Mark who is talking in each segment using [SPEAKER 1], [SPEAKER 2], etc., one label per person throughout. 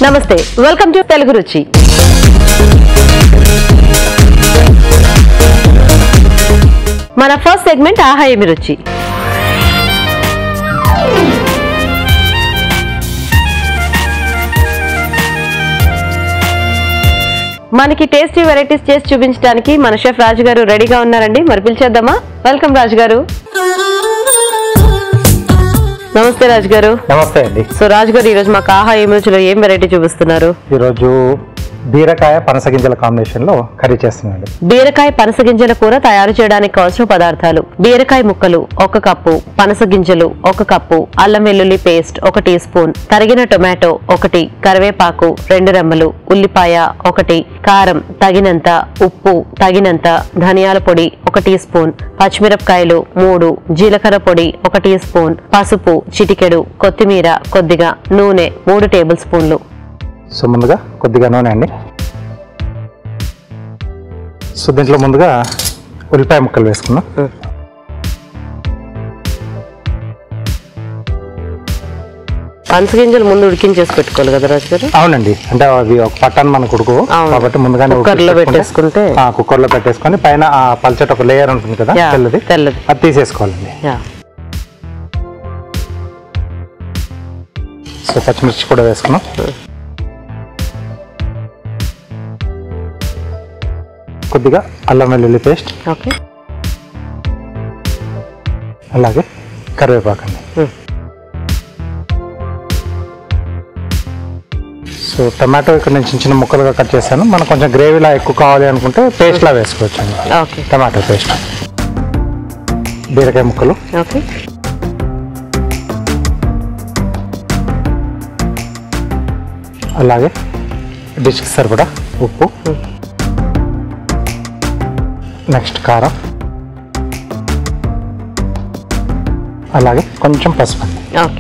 [SPEAKER 1] నమస్తే welcome to Telugu రుచి మన ఫస్ట్ సెగ్మెంట్ ఆహా ఏమి రుచి మనకి టేస్టీ వెరైటీస్ చేసి చూపించడానికి మన షెఫ్ రాజు గారు రెడీగా ఉన్నారండి మరి పిలిచేద్దామా వెల్కమ్ రాజు గారు నమస్తే రాజు గారు
[SPEAKER 2] నమస్తే అండి
[SPEAKER 1] సో రాజు గారు ఈరోజు మాకు ఆహా ఏమి రుచిలో ఏం వెరైటీ చూపిస్తున్నారు
[SPEAKER 2] ఈరోజు బీరకాయ పనస గింజల కాంబినేషన్ లో కర్రీ చేస్తున్నాండి
[SPEAKER 1] బీరకాయ పనస గింజల కూర తయారు చేయడానికి కావాల్సిన పదార్థాలు బీరకాయ ముక్కలు ఒక కప్పు పనస గింజలు ఒక కప్పు అల్లం వెల్లుల్లి పేస్ట్ ఒక టీ స్పూన్ తరిగిన టొమాటో ఒకటి కరివేపాకు రెండు రెమ్మలు ఉల్లిపాయ ఒకటి కారం తగినంత ఉప్పు తగినంత ధనియాల పొడి ఒక టీ స్పూన్ పచ్చిమిరపకాయలు మూడు జీలకర్ర పొడి ఒక టీ స్పూన్ పసుపు చిటికెడు కొత్తిమీర కొద్దిగా నూనె మూడు టేబుల్ స్పూన్లు
[SPEAKER 2] సో ముందుగా కొద్దిగా నూనె అండి సో దీంట్లో ముందుగా ఉల్లిపాయ ముక్కలు వేసుకున్నాం
[SPEAKER 1] పనస గింజలు ముందు ఉడికించేసి పెట్టుకోవాలి కదా రాజు గారు
[SPEAKER 2] అవునండి అంటే అవి ఒక పట్టాన్ని మనకు ఉడుకు
[SPEAKER 1] అవును.
[SPEAKER 2] కాబట్టి ముందుగానే
[SPEAKER 1] కుక్కర్లో
[SPEAKER 2] ఉడికించి
[SPEAKER 1] పెట్టేసుకుంటే
[SPEAKER 2] ఆ, కుక్కర్లో పెట్టేసుకొని పైన ఆ పల్చట ఒక లేయర్ ఉంటుంది కదా
[SPEAKER 1] యా,
[SPEAKER 2] తెల్లది
[SPEAKER 1] తెల్లది
[SPEAKER 2] అది తీసేసుకోవాలండి
[SPEAKER 1] యా
[SPEAKER 2] సో పచ్చిమిర్చి కూడా వేసుకున్నాం కొద్దిగా అల్లం వెల్లుల్లి పేస్ట్
[SPEAKER 1] ఓకే
[SPEAKER 2] అలాగే కరివేపాకు అండి
[SPEAKER 1] Hmm.
[SPEAKER 2] సో టమాటో ఇక్కడ నేను చిన్న చిన్న ముక్కలుగా కట్ చేశాను మనకు కొంచెం గ్రేవీలా ఎక్కువ కావాలి అనుకుంటే పేస్ట్లా వేసుకోవచ్చు అండి
[SPEAKER 1] ఓకే
[SPEAKER 2] టమాటో పేస్ట్ బీరకాయ ముక్కలు
[SPEAKER 1] ఓకే
[SPEAKER 2] అలాగే డిష్కి సరిపడా ఉప్పు నెక్స్ట్ కారం అలాగే కొంచెం పసుపు అండి
[SPEAKER 1] ఓకే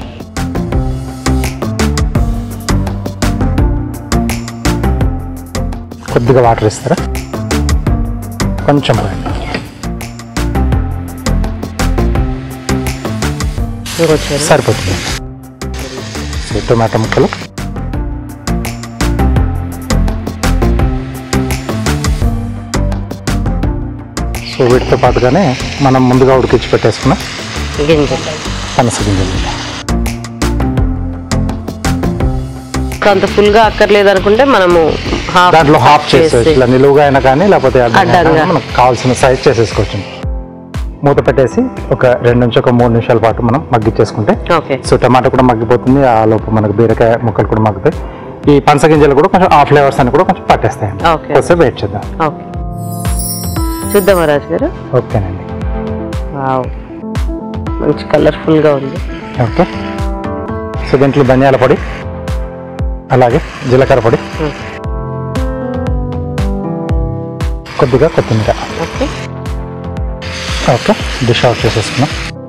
[SPEAKER 2] కొద్దిగా వాటర్ ఇస్తారా కొంచెం పోయండి
[SPEAKER 1] ఇంకొచ్చారు
[SPEAKER 2] సరిపోతుంది సో టొమాటో ముక్కలు సో వీటితో పాటుగానే మనం ముందుగా ఉడికించి పెట్టేసుకున్న
[SPEAKER 1] గింజలు
[SPEAKER 2] పనస గింజలు
[SPEAKER 1] అంత ఫుల్ గా అక్కర్లేదు అనుకుంటే మనము half
[SPEAKER 2] దాంట్లో హాఫ్
[SPEAKER 1] చేసి
[SPEAKER 2] చేసేసి ఇట్లా నిలువుగా అయినా కానీ లేకపోతే అడ్డంగా అయినా
[SPEAKER 1] అడ్డంగా.
[SPEAKER 2] మనకు కావాల్సిన సైజ్ చేసేసుకోవచ్చు మూత పెట్టేసి ఒక రెండు నుంచి ఒక మూడు నిమిషాల పాటు మనం మగ్గిచ్చేసుకుంటే
[SPEAKER 1] ఓకే
[SPEAKER 2] సో టమాటా కూడా మగ్గిపోతుంది ఆ లోపు మనకు బీరకాయ ముక్కలు కూడా మగ్గుతాయి ఈ పనస గింజలు కూడా కొంచెం ఆ ఫ్లేవర్స్ అని కూడా కొంచెం పట్టేస్తాయండి
[SPEAKER 1] Okay.
[SPEAKER 2] కొంచెం వెయిట్ చేద్దాం
[SPEAKER 1] ఓకే చూద్దామా రాజు గారు
[SPEAKER 2] ఓకేనండి
[SPEAKER 1] వావ్ మంచి కలర్ఫుల్ గా ఉంది
[SPEAKER 2] ఓకే సో దీంట్లో ధనియాల పొడి అలాగే జీలకర్ర పొడి
[SPEAKER 1] Hmm.
[SPEAKER 2] కొద్దిగా కొత్తిమీర
[SPEAKER 1] ఓకే
[SPEAKER 2] ఓకే డిష్ అవుట్ చేసేసుకున్నాం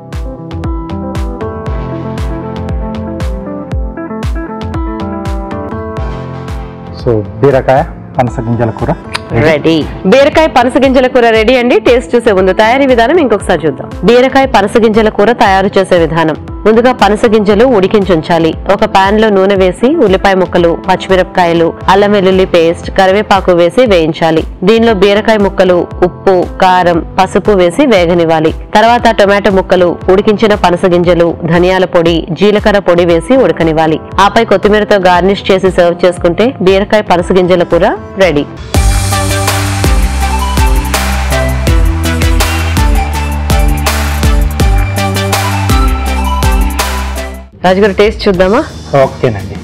[SPEAKER 2] సో బీరకాయ పనస గింజల కూర
[SPEAKER 1] రెడీ బీరకాయ పనస గింజల కూర రెడీ అండి టేస్ట్ చూసే ముందు తయారీ విధానం ఇంకొకసారి చూద్దాం బీరకాయ పనస గింజల కూర తయారు చేసే విధానం ముందుగా పనస గింజలు ఉడికించి ఉంచాలి ఒక పాన్ లో నూనె వేసి ఉల్లిపాయ ముక్కలు పచ్చిమిరపకాయలు అల్లం వెల్లుల్లి పేస్ట్ కరివేపాకు వేసి వేయించాలి దీనిలో బీరకాయ ముక్కలు ఉప్పు కారం పసుపు వేసి వేగనివ్వాలి తర్వాత టొమాటో ముక్కలు ఉడికించిన పనస గింజలు ధనియాల పొడి జీలకర్ర పొడి వేసి ఉడకనివ్వాలి ఆపై కొత్తిమీరతో గార్నిష్ చేసి సర్వ్ చేసుకుంటే బీరకాయ పనస గింజల కూర రెడీ రాజుగారు టేస్ట్ చూద్దామా
[SPEAKER 2] ఓకేనండి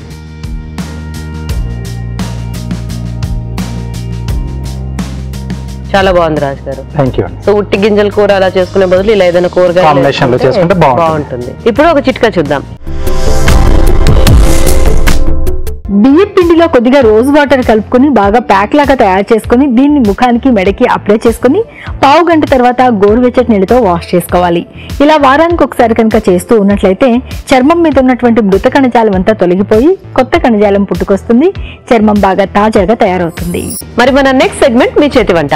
[SPEAKER 1] చాలా బాగుంది రాజుగారు
[SPEAKER 2] థ్యాంక్ యూ అండి
[SPEAKER 1] సో ఉట్టి గింజల కూర అలా చేసుకునే బదులు ఇలా ఏదైనా కూరగాయలు
[SPEAKER 2] Combination లో
[SPEAKER 1] వేసుకుంటే
[SPEAKER 2] చేసుకుంటే బాగుంటుంది.
[SPEAKER 1] బాగుంటుంది ఇప్పుడు ఒక చిట్కా చూద్దాం
[SPEAKER 3] బియ్యం పిండిలో కొద్దిగా రోజ్ వాటర్ కలుపుకొని బాగా ప్యాక్ లాగా తయారు చేసుకొని దీన్ని ముఖానికి మెడకి అప్లై చేసుకొని పావు గంట తర్వాత గోరువెచ్చటి నీళ్ళతో వాష్ చేసుకోవాలి ఇలా వారానికి ఒకసారి కనుక చేస్తూ ఉన్నట్లయితే చర్మం మీద ఉన్నటువంటి మృత కణజాలం అంతా తొలగిపోయి కొత్త కణజాలం పుట్టుకొస్తుంది చర్మం బాగా తాజాగా తయారవుతుంది
[SPEAKER 1] మరి మన నెక్స్ట్ సెగ్మెంట్ మీ చేతి వంట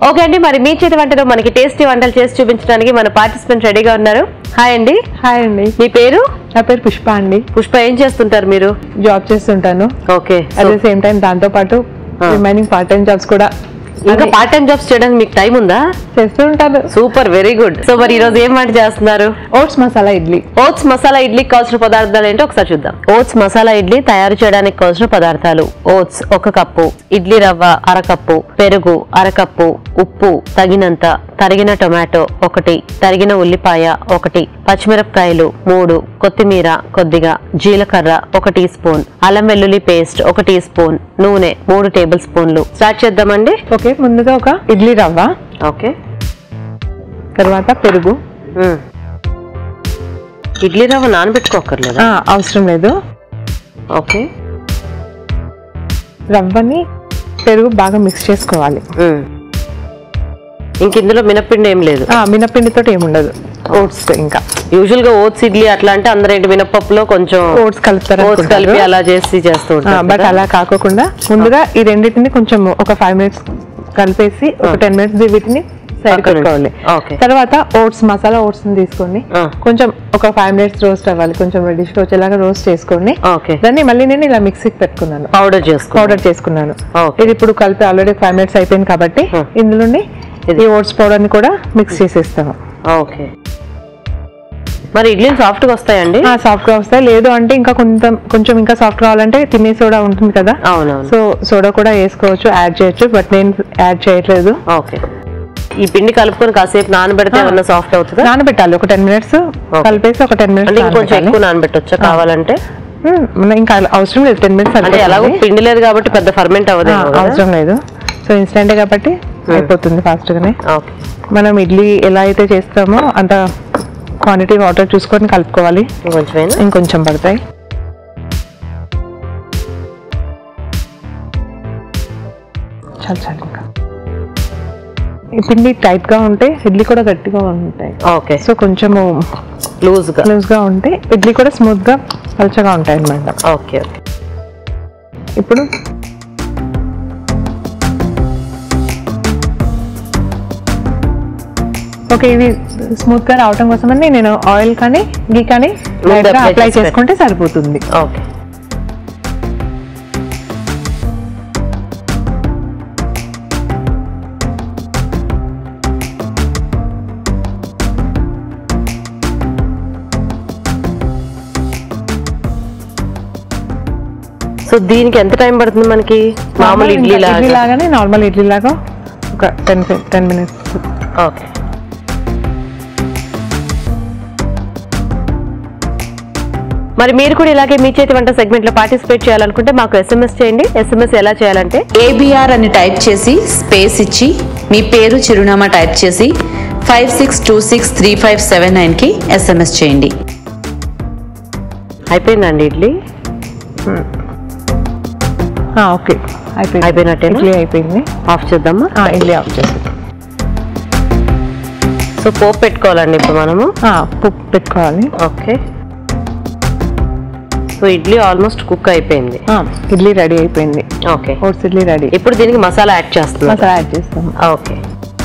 [SPEAKER 1] ఓకే అండి మరి మీ చేతి వంటలో మనకి టేస్టీ వంటలు చేసి చూపించడానికి మన పార్టిసిపెంట్ రెడీగా ఉన్నారు హాయ్ అండి
[SPEAKER 4] హాయ్ అండి
[SPEAKER 1] మీ పేరు
[SPEAKER 4] నా పేరు పుష్ప అండి
[SPEAKER 1] పుష్ప ఏం చేస్తుంటారు మీరు
[SPEAKER 4] జాబ్ చేస్తుంటాను
[SPEAKER 1] okay
[SPEAKER 4] at the same time దాంతో పాటు రిమైనింగ్ పార్ట్ టైం జాబ్స్ కూడా
[SPEAKER 1] ఇంకా పార్ట్ టైం జాబ్స్ చేయడానికి మీకు టైం ఉందా
[SPEAKER 4] చేస్తూ ఉంటాను
[SPEAKER 1] సూపర్ వెరీ గుడ్ సో మరి ఈ రోజు ఏం వంట చేస్తున్నారు
[SPEAKER 4] ఓట్స్ మసాలా ఇడ్లీ
[SPEAKER 1] ఓట్స్ మసాలా ఇడ్లీకి కావాల్సిన పదార్థాలు ఏంటో ఒకసారి చూద్దాం ఓట్స్ మసాలా ఇడ్లీ తయారు చేయడానికి కావాల్సిన పదార్థాలు ఓట్స్ ఒక కప్పు ఇడ్లీ రవ్వ అరకప్పు పెరుగు అరకప్పు ఉప్పు తగినంత తరిగిన టొమాటో ఒకటి తరిగిన ఉల్లిపాయ ఒకటి పచ్చిమిరపకాయలు మూడు కొత్తిమీర కొద్దిగా జీలకర్ర ఒక టీ స్పూన్ అల్లం వెల్లుల్లి పేస్ట్ ఒక టీ స్పూన్ నూనె మూడు టేబుల్ స్పూన్లు స్టార్ట్ చేద్దామండి
[SPEAKER 4] ఓకే ముందుగా ఒక ఇడ్లీ రవ్వ
[SPEAKER 1] ఓకే
[SPEAKER 4] తర్వాత పెరుగు
[SPEAKER 1] మ్మ్. ఇడ్లీ రవ్వ నానబెట్టుకోకర్లేదా
[SPEAKER 4] ఆ, అవసరం లేదు
[SPEAKER 1] ఓకే
[SPEAKER 4] రవ్వని పెరుగు బాగా మిక్స్ చేసుకోవాలి
[SPEAKER 1] మ్మ్. ఇంక ఇందులో మినప్పిండి ఏం లేదు
[SPEAKER 4] ఆ, మినపిండితో ఏముండదు ఓట్స్ ఇంకా
[SPEAKER 1] యూజువల్ గా ఓట్స్ ఇడ్లీ అట్లా అంటే అందరూ ఏంటి మినపప్పులో కొంచెం
[SPEAKER 4] ఓట్స్ కలుపుతారు
[SPEAKER 1] ఓట్స్ కలిపి అలా చేసి చేస్తూ ఉంటారు
[SPEAKER 4] బట్ అలా కాకోకుండా ముందుగా ఈ రెండింటిని కొంచెం ఒక ఫైవ్ మినిట్స్ కలిపేసి ఒక టెన్ మినిట్స్ వీటిని సైడ్
[SPEAKER 1] పక్కన
[SPEAKER 4] పెట్టుకోవాలి
[SPEAKER 1] ఓకే
[SPEAKER 4] తర్వాత ఓట్స్ మసాలా ఓట్స్ తీసుకొని
[SPEAKER 1] ఆ.
[SPEAKER 4] కొంచెం ఒక ఫైవ్ మినిట్స్ రోస్ట్ అవ్వాలి కొంచెం రెడిష్ వచ్చేలాగా రోస్ట్ చేసుకొని
[SPEAKER 1] ఓకే
[SPEAKER 4] దాన్ని మళ్ళీ నేను ఇలా మిక్సీకి పెట్టుకున్నాను
[SPEAKER 1] పౌడర్ చేసుకో
[SPEAKER 4] పౌడర్ చేసుకున్నాను
[SPEAKER 1] ఓకే.
[SPEAKER 4] ఇది ఇప్పుడు కలిపి ఆల్రెడీ ఫైవ్ మినిట్స్ అయిపోయింది కాబట్టి
[SPEAKER 1] Hmm.
[SPEAKER 4] ఇందులోని ఈ ఓట్స్ పౌడర్ ని కూడా మిక్స్ చేసేస్తాము
[SPEAKER 1] ఓకే మరి ఇడ్లీలు సాఫ్ట్ గా వస్తాయండి
[SPEAKER 4] సాఫ్ట్ గా వస్తాయి లేదు అంటే ఇంకా కొంచెం కొంచెం ఇంకా సాఫ్ట్ కావాలంటే తినే సోడా ఉంటుంది కదా
[SPEAKER 1] అవునవును
[SPEAKER 4] సో సోడా కూడా వేసుకోవచ్చు యాడ్ చేయొచ్చు బట్ నేను యాడ్ చేయట్లేదు
[SPEAKER 1] ఓకే ఈ పిండి కలుపుకొని కాసేపు నానబెడితే ఏమన్నా సాఫ్ట్ అవుతుందా
[SPEAKER 4] నానబెట్టాలి ఒక టెన్ మినిట్స్ కలిపేసి ఒక టెన్
[SPEAKER 1] అంటే
[SPEAKER 4] మినిట్స్
[SPEAKER 1] ఇంకొంచెం ఎక్కువ నానబెట్టొచ్చా కావాలంటే
[SPEAKER 4] ఇంకా అవసరం లేదు టెన్ మినిట్స్
[SPEAKER 1] అంటే ఎలాగో పిండి లేదు కాబట్టి పెద్ద ఫర్మెంట్ అవ్వదు
[SPEAKER 4] అవసరం లేదు సో ఇన్స్టెంట్ కాబట్టి అయిపోతుంది ఫాస్ట్ గానే
[SPEAKER 1] ఓకే
[SPEAKER 4] మనం ఇడ్లీ ఎలా అయితే చేస్తామో అంత క్వాంటిటీ వాటర్ చూసుకొని కలుపుకోవాలి
[SPEAKER 1] ఇంకొంచెమేనా
[SPEAKER 4] ఇంకొంచెం పడతాయి చాలు చాలు ఇంకా ఈ పిండి టైట్ గా ఉంటే ఇడ్లీ కూడా గట్టిగా ఉంటాయి
[SPEAKER 1] ఓకే
[SPEAKER 4] సో కొంచెము
[SPEAKER 1] లూజ్ గా
[SPEAKER 4] లూజ్ గా ఉంటే ఇడ్లీ కూడా స్మూత్ గా పలచగా ఉంటాయి అన్నమాట
[SPEAKER 1] ఓకే ఓకే
[SPEAKER 4] ఇప్పుడు ఓకే ఇవి స్మూత్ గా రావటం కోసమని నేను ఆయిల్ కానీ గీ కానీ
[SPEAKER 1] ముందు apply
[SPEAKER 4] అప్లై
[SPEAKER 1] చేసి
[SPEAKER 4] చేసుకుంటే సరిపోతుంది
[SPEAKER 1] ఓకే సో దీనికి ఎంత టైం పడుతుంది మనకి మామూలు ఇడ్లీ
[SPEAKER 4] ఇంకా ఇడ్లీ
[SPEAKER 1] లాగా
[SPEAKER 4] లాగానే నార్మల్ ఇడ్లీ లాగా ఒక టెన్ టెన్ మినిట్స్
[SPEAKER 1] ఓకే మరి మీరు కూడా ఇలాగే మీ చేతి వంట సెగ్మెంట్ లో పార్టిసిపేట్ చేయాలనుకుంటే మాకు ఎస్ఎంఎస్ చేయండి ఎస్ఎంఎస్ ఎలా చేయాలంటే
[SPEAKER 5] ఏబిఆర్ అని టైప్ చేసి స్పేస్ ఇచ్చి మీ పేరు చిరునామా టైప్ చేసి five six two six three five seven నైన్కి ఎస్ఎంఎస్ చేయండి
[SPEAKER 1] అయిపోయిందండి ఇడ్లీ
[SPEAKER 4] ఓకే అయిపోయింది
[SPEAKER 1] అయిపోయినట్టేనా?
[SPEAKER 4] ఇడ్లీ అయిపోయింది
[SPEAKER 1] ఆఫ్ చేద్దామా
[SPEAKER 4] ఆ, ఇడ్లీ ఆఫ్ చేసి
[SPEAKER 1] సో పోపు పెట్టుకోవాలండి ఇప్పుడు మనము
[SPEAKER 4] ఉప్పు పెట్టుకోవాలి
[SPEAKER 1] okay so idli almost cook అయిపోయింది
[SPEAKER 4] ఆ, ఇడ్లీ రెడీ అయిపోయింది
[SPEAKER 1] ఓకే
[SPEAKER 4] ఓట్స్ ఇడ్లీ రెడీ
[SPEAKER 1] ఇప్పుడు దీనికి మసాలా యాడ్ చేస్తున్నాం
[SPEAKER 4] మసాలా యాడ్ చేస్తాము
[SPEAKER 1] ఓకే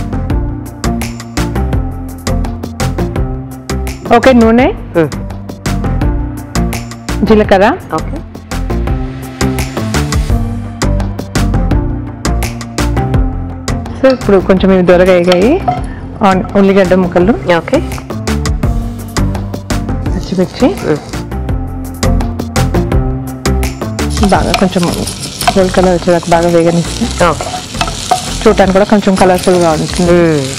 [SPEAKER 4] ఓకే నూనె జీలకర్ర
[SPEAKER 1] ఓకే
[SPEAKER 4] సో ఇప్పుడు కొంచెం ఇవి దొరగా ఎగాయి ఆన్- ఉల్లిగడ్డ ముక్కలు
[SPEAKER 1] ఓకే
[SPEAKER 4] పచ్చిమిర్చి బాగా కొంచెం గోల్డ్ కలర్ వచ్చేదాకా బాగా వేగనిస్తే
[SPEAKER 1] ఓకే
[SPEAKER 4] చూడటానికి కూడా కొంచెం కలర్ఫుల్గా ఉంటుంది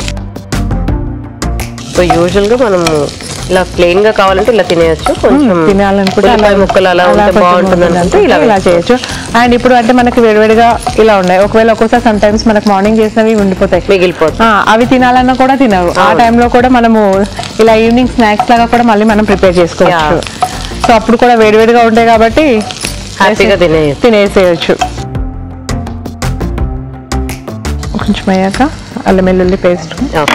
[SPEAKER 1] సో యూజువల్ గా మనము ఇలా ప్లెయిన్ గా కావాలంటే ఇలా తినేయచ్చు కొంచెం
[SPEAKER 4] తినాలనుకుంటే
[SPEAKER 1] ఉల్లిపాయ ముక్కలు అలా ఉంటే
[SPEAKER 4] కొంచెం
[SPEAKER 1] బాగుంటుంది
[SPEAKER 4] ఉంటుందంటే
[SPEAKER 1] అనుకుంటే ఇలా
[SPEAKER 4] ఇలా చేయొచ్చు అండ్ ఇప్పుడు అంటే మనకి వేడివేడిగా ఇలా ఉన్నాయి ఒకవేళ ఒక్కోసారి సమ్ టైమ్స్ మనకు మార్నింగ్ చేసినవి ఉండిపోతాయి
[SPEAKER 1] మిగిలిపోతుంది
[SPEAKER 4] ఆ, అవి తినాలన్నా కూడా తినవు ఆ టైంలో కూడా మనము ఇలా ఈవినింగ్ స్నాక్స్ లాగా కూడా మళ్ళీ మనం ప్రిపేర్ చేసుకోవచ్చు సో అప్పుడు కూడా వేడివేడిగా ఉంటాయి కాబట్టి
[SPEAKER 1] హ్యాపీగా తినేయచ్చు
[SPEAKER 4] తినేసేయచ్చు కొంచెం అయ్యాక అల్లం వెల్లుల్లి పేస్ట్
[SPEAKER 1] ఓకే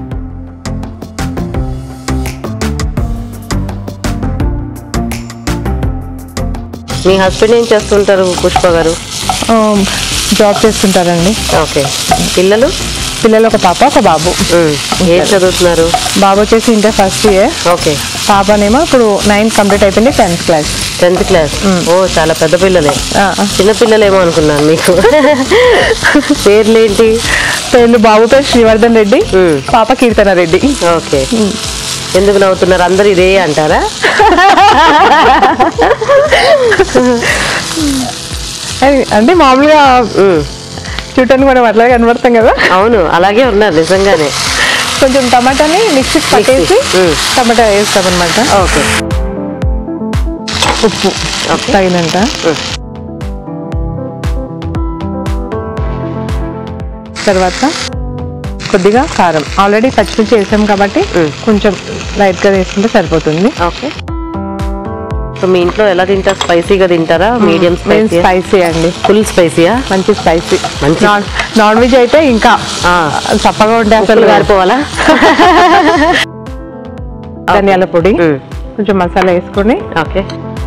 [SPEAKER 1] మీ హస్బెండ్ ఏం చేస్తుంటారు పుష్ప గారు
[SPEAKER 4] జాబ్ చేస్తుంటారండి
[SPEAKER 1] ఓకే పిల్లలు
[SPEAKER 4] పిల్లలు ఒక పాప ఒక బాబు
[SPEAKER 1] ఉమ్. ఏం చదువుతున్నారు
[SPEAKER 4] బాబు వచ్చేసి ఇంటర్ ఫస్ట్ ఇయర్
[SPEAKER 1] ఓకే
[SPEAKER 4] పాపనేమో ఇప్పుడు నైన్త్ కంప్లీట్ అయిపోయింది టెన్త్ క్లాస్
[SPEAKER 1] టెన్త్ క్లాస్ ఓ చాలా పెద్ద పిల్లలే
[SPEAKER 4] ఆ, ఆ.
[SPEAKER 1] చిన్న పిల్లలేమో అనుకున్నాను మీకు పేర్లేంటి
[SPEAKER 4] పేర్లు బాబు పేరు శ్రీవర్ధన్ రెడ్డి
[SPEAKER 1] ఉమ్.
[SPEAKER 4] పాప కీర్తన రెడ్డి
[SPEAKER 1] ఓకే ఎందుకు నవ్వుతున్నారు అందరు ఇదే అంటారా
[SPEAKER 4] అది- అంటే మామూలుగా
[SPEAKER 1] ఉమ్.
[SPEAKER 4] చూడటానికి మనం అట్లా కనబడతాం కదా
[SPEAKER 1] అవును అలాగే ఉన్నారు నిజంగానే
[SPEAKER 4] కొంచెం టమాటాని మిక్సీ పట్టేసి
[SPEAKER 1] ఉమ్.
[SPEAKER 4] టమాటా వేస్తాం అనమాట
[SPEAKER 1] ఓకే
[SPEAKER 4] ఉప్పు తగినంత
[SPEAKER 1] ఉమ్.
[SPEAKER 4] తర్వాత కొద్దిగా కారం ఆల్రెడీ పచ్చిమిర్చి వేసాం కాబట్టి
[SPEAKER 1] మ్మ్.
[SPEAKER 4] కొంచెం లైట్గా వేసుకుంటే సరిపోతుంది
[SPEAKER 1] ఓకే సో మీ ఇంట్లో ఎలా తింటారు స్పైసీగా తింటారా మీడియం
[SPEAKER 4] మెయిన్
[SPEAKER 1] స్పైసీ
[SPEAKER 4] స్పైసీ అండి
[SPEAKER 1] ఫుల్ స్పైసీయా
[SPEAKER 4] మంచి స్పైసీ
[SPEAKER 1] మంచి-
[SPEAKER 4] నాన్ నాన్ వెజ్ అయితే ఇంకా
[SPEAKER 1] ఆ.
[SPEAKER 4] చప్పగా ఉంటే అసలు
[SPEAKER 1] అసలు గారిపోవాలా
[SPEAKER 4] ధనియాల పొడి
[SPEAKER 1] ఉమ్.
[SPEAKER 4] కొంచెం మసాలా వేసుకొని
[SPEAKER 1] ఓకే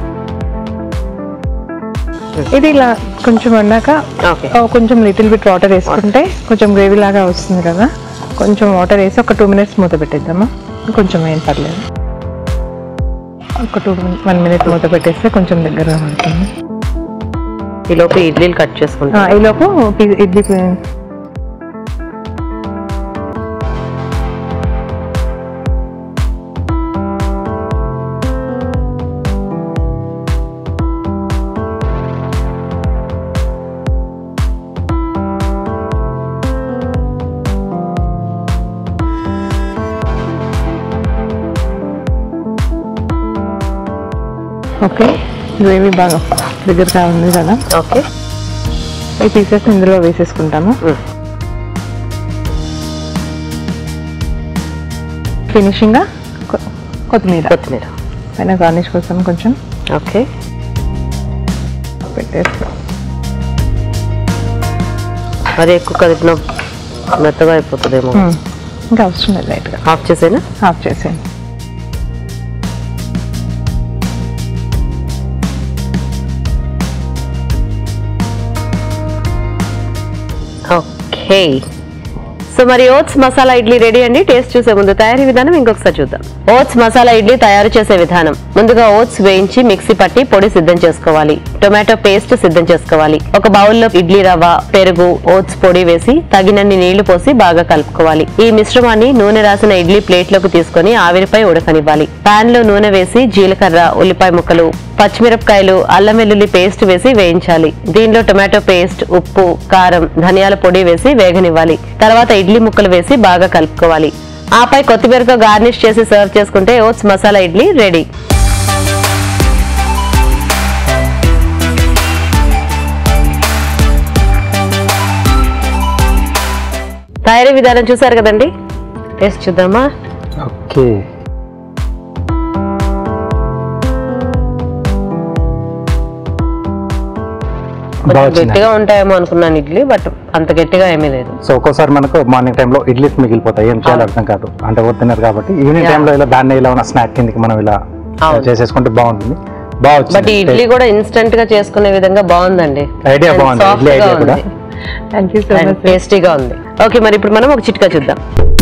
[SPEAKER 4] ఇది ఇలా కొంచెం వండాక
[SPEAKER 1] ఓకే
[SPEAKER 4] ఓ కొంచెం లిటిల్ బిట్ వాటర్ వేసుకుంటే కొంచెం గ్రేవీ లాగా వస్తుంది కదా కొంచెం వాటర్ వేసి ఒక టూ మినిట్స్ మూత పెట్టేద్దామా కొంచెం ఏం పర్లేదు ఒక టూ వన్ మినిట్ మూత పెట్టేస్తే కొంచెం దగ్గరగా పడుతుంది
[SPEAKER 1] ఈ లోపు ఇడ్లీలు కట్
[SPEAKER 4] ఆ,
[SPEAKER 1] చేసుకుంటా
[SPEAKER 4] ఈలోపు పి- ఇడ్లీ పి- ఓకే గ్రేవీ బాగా దగ్గరగా ఉంది కదా
[SPEAKER 1] ఓకే
[SPEAKER 4] ఈ పీసెస్ ఇందులో వేసేసుకుంటాము
[SPEAKER 1] ఉమ్.
[SPEAKER 4] ఫినిషింగ్ కొత్తిమీర
[SPEAKER 1] కొత్తిమీర
[SPEAKER 4] పైన గార్నిష్ కోసం కొంచెం
[SPEAKER 1] ఓకే
[SPEAKER 4] పెట్టేస్తాం
[SPEAKER 1] మరి ఎక్కువ కదిపిన మెత్తగా అయిపోతుందేమో
[SPEAKER 4] ఇంకా అవసరం లేదు లైట్గా
[SPEAKER 1] ఆఫ్ చేసేనా
[SPEAKER 4] ఆఫ్ చేసేయండి
[SPEAKER 1] ఓకే సో మరి ఓట్స్ మసాలా ఇడ్లీ రెడీ అండి టేస్ట్ చూసే ముందు తయారీ విధానం ఇంకొకసారి చూద్దాం ఓట్స్ మసాలా ఇడ్లీ తయారు చేసే విధానం ముందుగా ఓట్స్ వేయించి మిక్సీ పట్టి పొడి సిద్ధం చేసుకోవాలి టొమాటో పేస్ట్ సిద్ధం చేసుకోవాలి ఒక బౌల్లో ఇడ్లీ రవ్వ పెరుగు ఓట్స్ పొడి వేసి తగినన్ని నీళ్లు పోసి బాగా కలుపుకోవాలి ఈ మిశ్రమాన్ని నూనె రాసిన ఇడ్లీ ప్లేట్ లోకి తీసుకొని ఆవిరిపై ఉడకనివ్వాలి పాన్ లో నూనె వేసి జీలకర్ర ఉల్లిపాయ ముక్కలు పచ్చిమిరపకాయలు అల్లం వెల్లుల్లి పేస్ట్ వేసి వేయించాలి దీనిలో టొమాటో పేస్ట్ ఉప్పు కారం ధనియాల పొడి వేసి వేగనివ్వాలి తర్వాత ఇడ్లీ ముక్కలు వేసి బాగా కలుపుకోవాలి ఆపై కొత్తిమీరతో గార్నిష్ చేసి సర్వ్ చేసుకుంటే ఓట్స్ మసాలా ఇడ్లీ రెడీ తయారీ విధానం చూసారు కదండి టేస్ట్ చూద్దామా
[SPEAKER 2] ఓకే
[SPEAKER 1] కొంచెం
[SPEAKER 2] బాగా వచ్చింది
[SPEAKER 1] గట్టిగా ఉంటాయేమో అనుకున్నాను ఇడ్లీ బట్ అంత గట్టిగా ఏమీ లేదు
[SPEAKER 2] సో ఒక్కోసారి మనకు మార్నింగ్ టైంలో ఇడ్లీస్ మిగిలిపోతాయి ఏం చేయాలి అర్థం కాదు అంటే ఎవరు తిన్నారు కాబట్టి ఈవినింగ్
[SPEAKER 1] Yeah.
[SPEAKER 2] టైంలో ఇలా దాన్ని ఇలా ఉన్న స్నాక్ కిందకి మనం ఇలా
[SPEAKER 1] అవును.
[SPEAKER 2] చేసేసుకుంటే బాగుంటుంది బాగా
[SPEAKER 1] బట్ ఈ
[SPEAKER 2] వచ్చింది
[SPEAKER 1] ఇడ్లీ కూడా ఇన్స్టంట్ గా చేసుకునే విధంగా బాగుందండి
[SPEAKER 2] Idea
[SPEAKER 1] And
[SPEAKER 2] బాగుంది.
[SPEAKER 1] soft
[SPEAKER 2] ఇడ్లీ
[SPEAKER 1] గా
[SPEAKER 2] idea కూడా.
[SPEAKER 1] ఉంది.
[SPEAKER 4] Thank you so
[SPEAKER 1] And
[SPEAKER 4] much
[SPEAKER 1] టేస్టీగా ఉంది ఓకే మరి ఇప్పుడు మనం ఒక చిట్కా చూద్దాం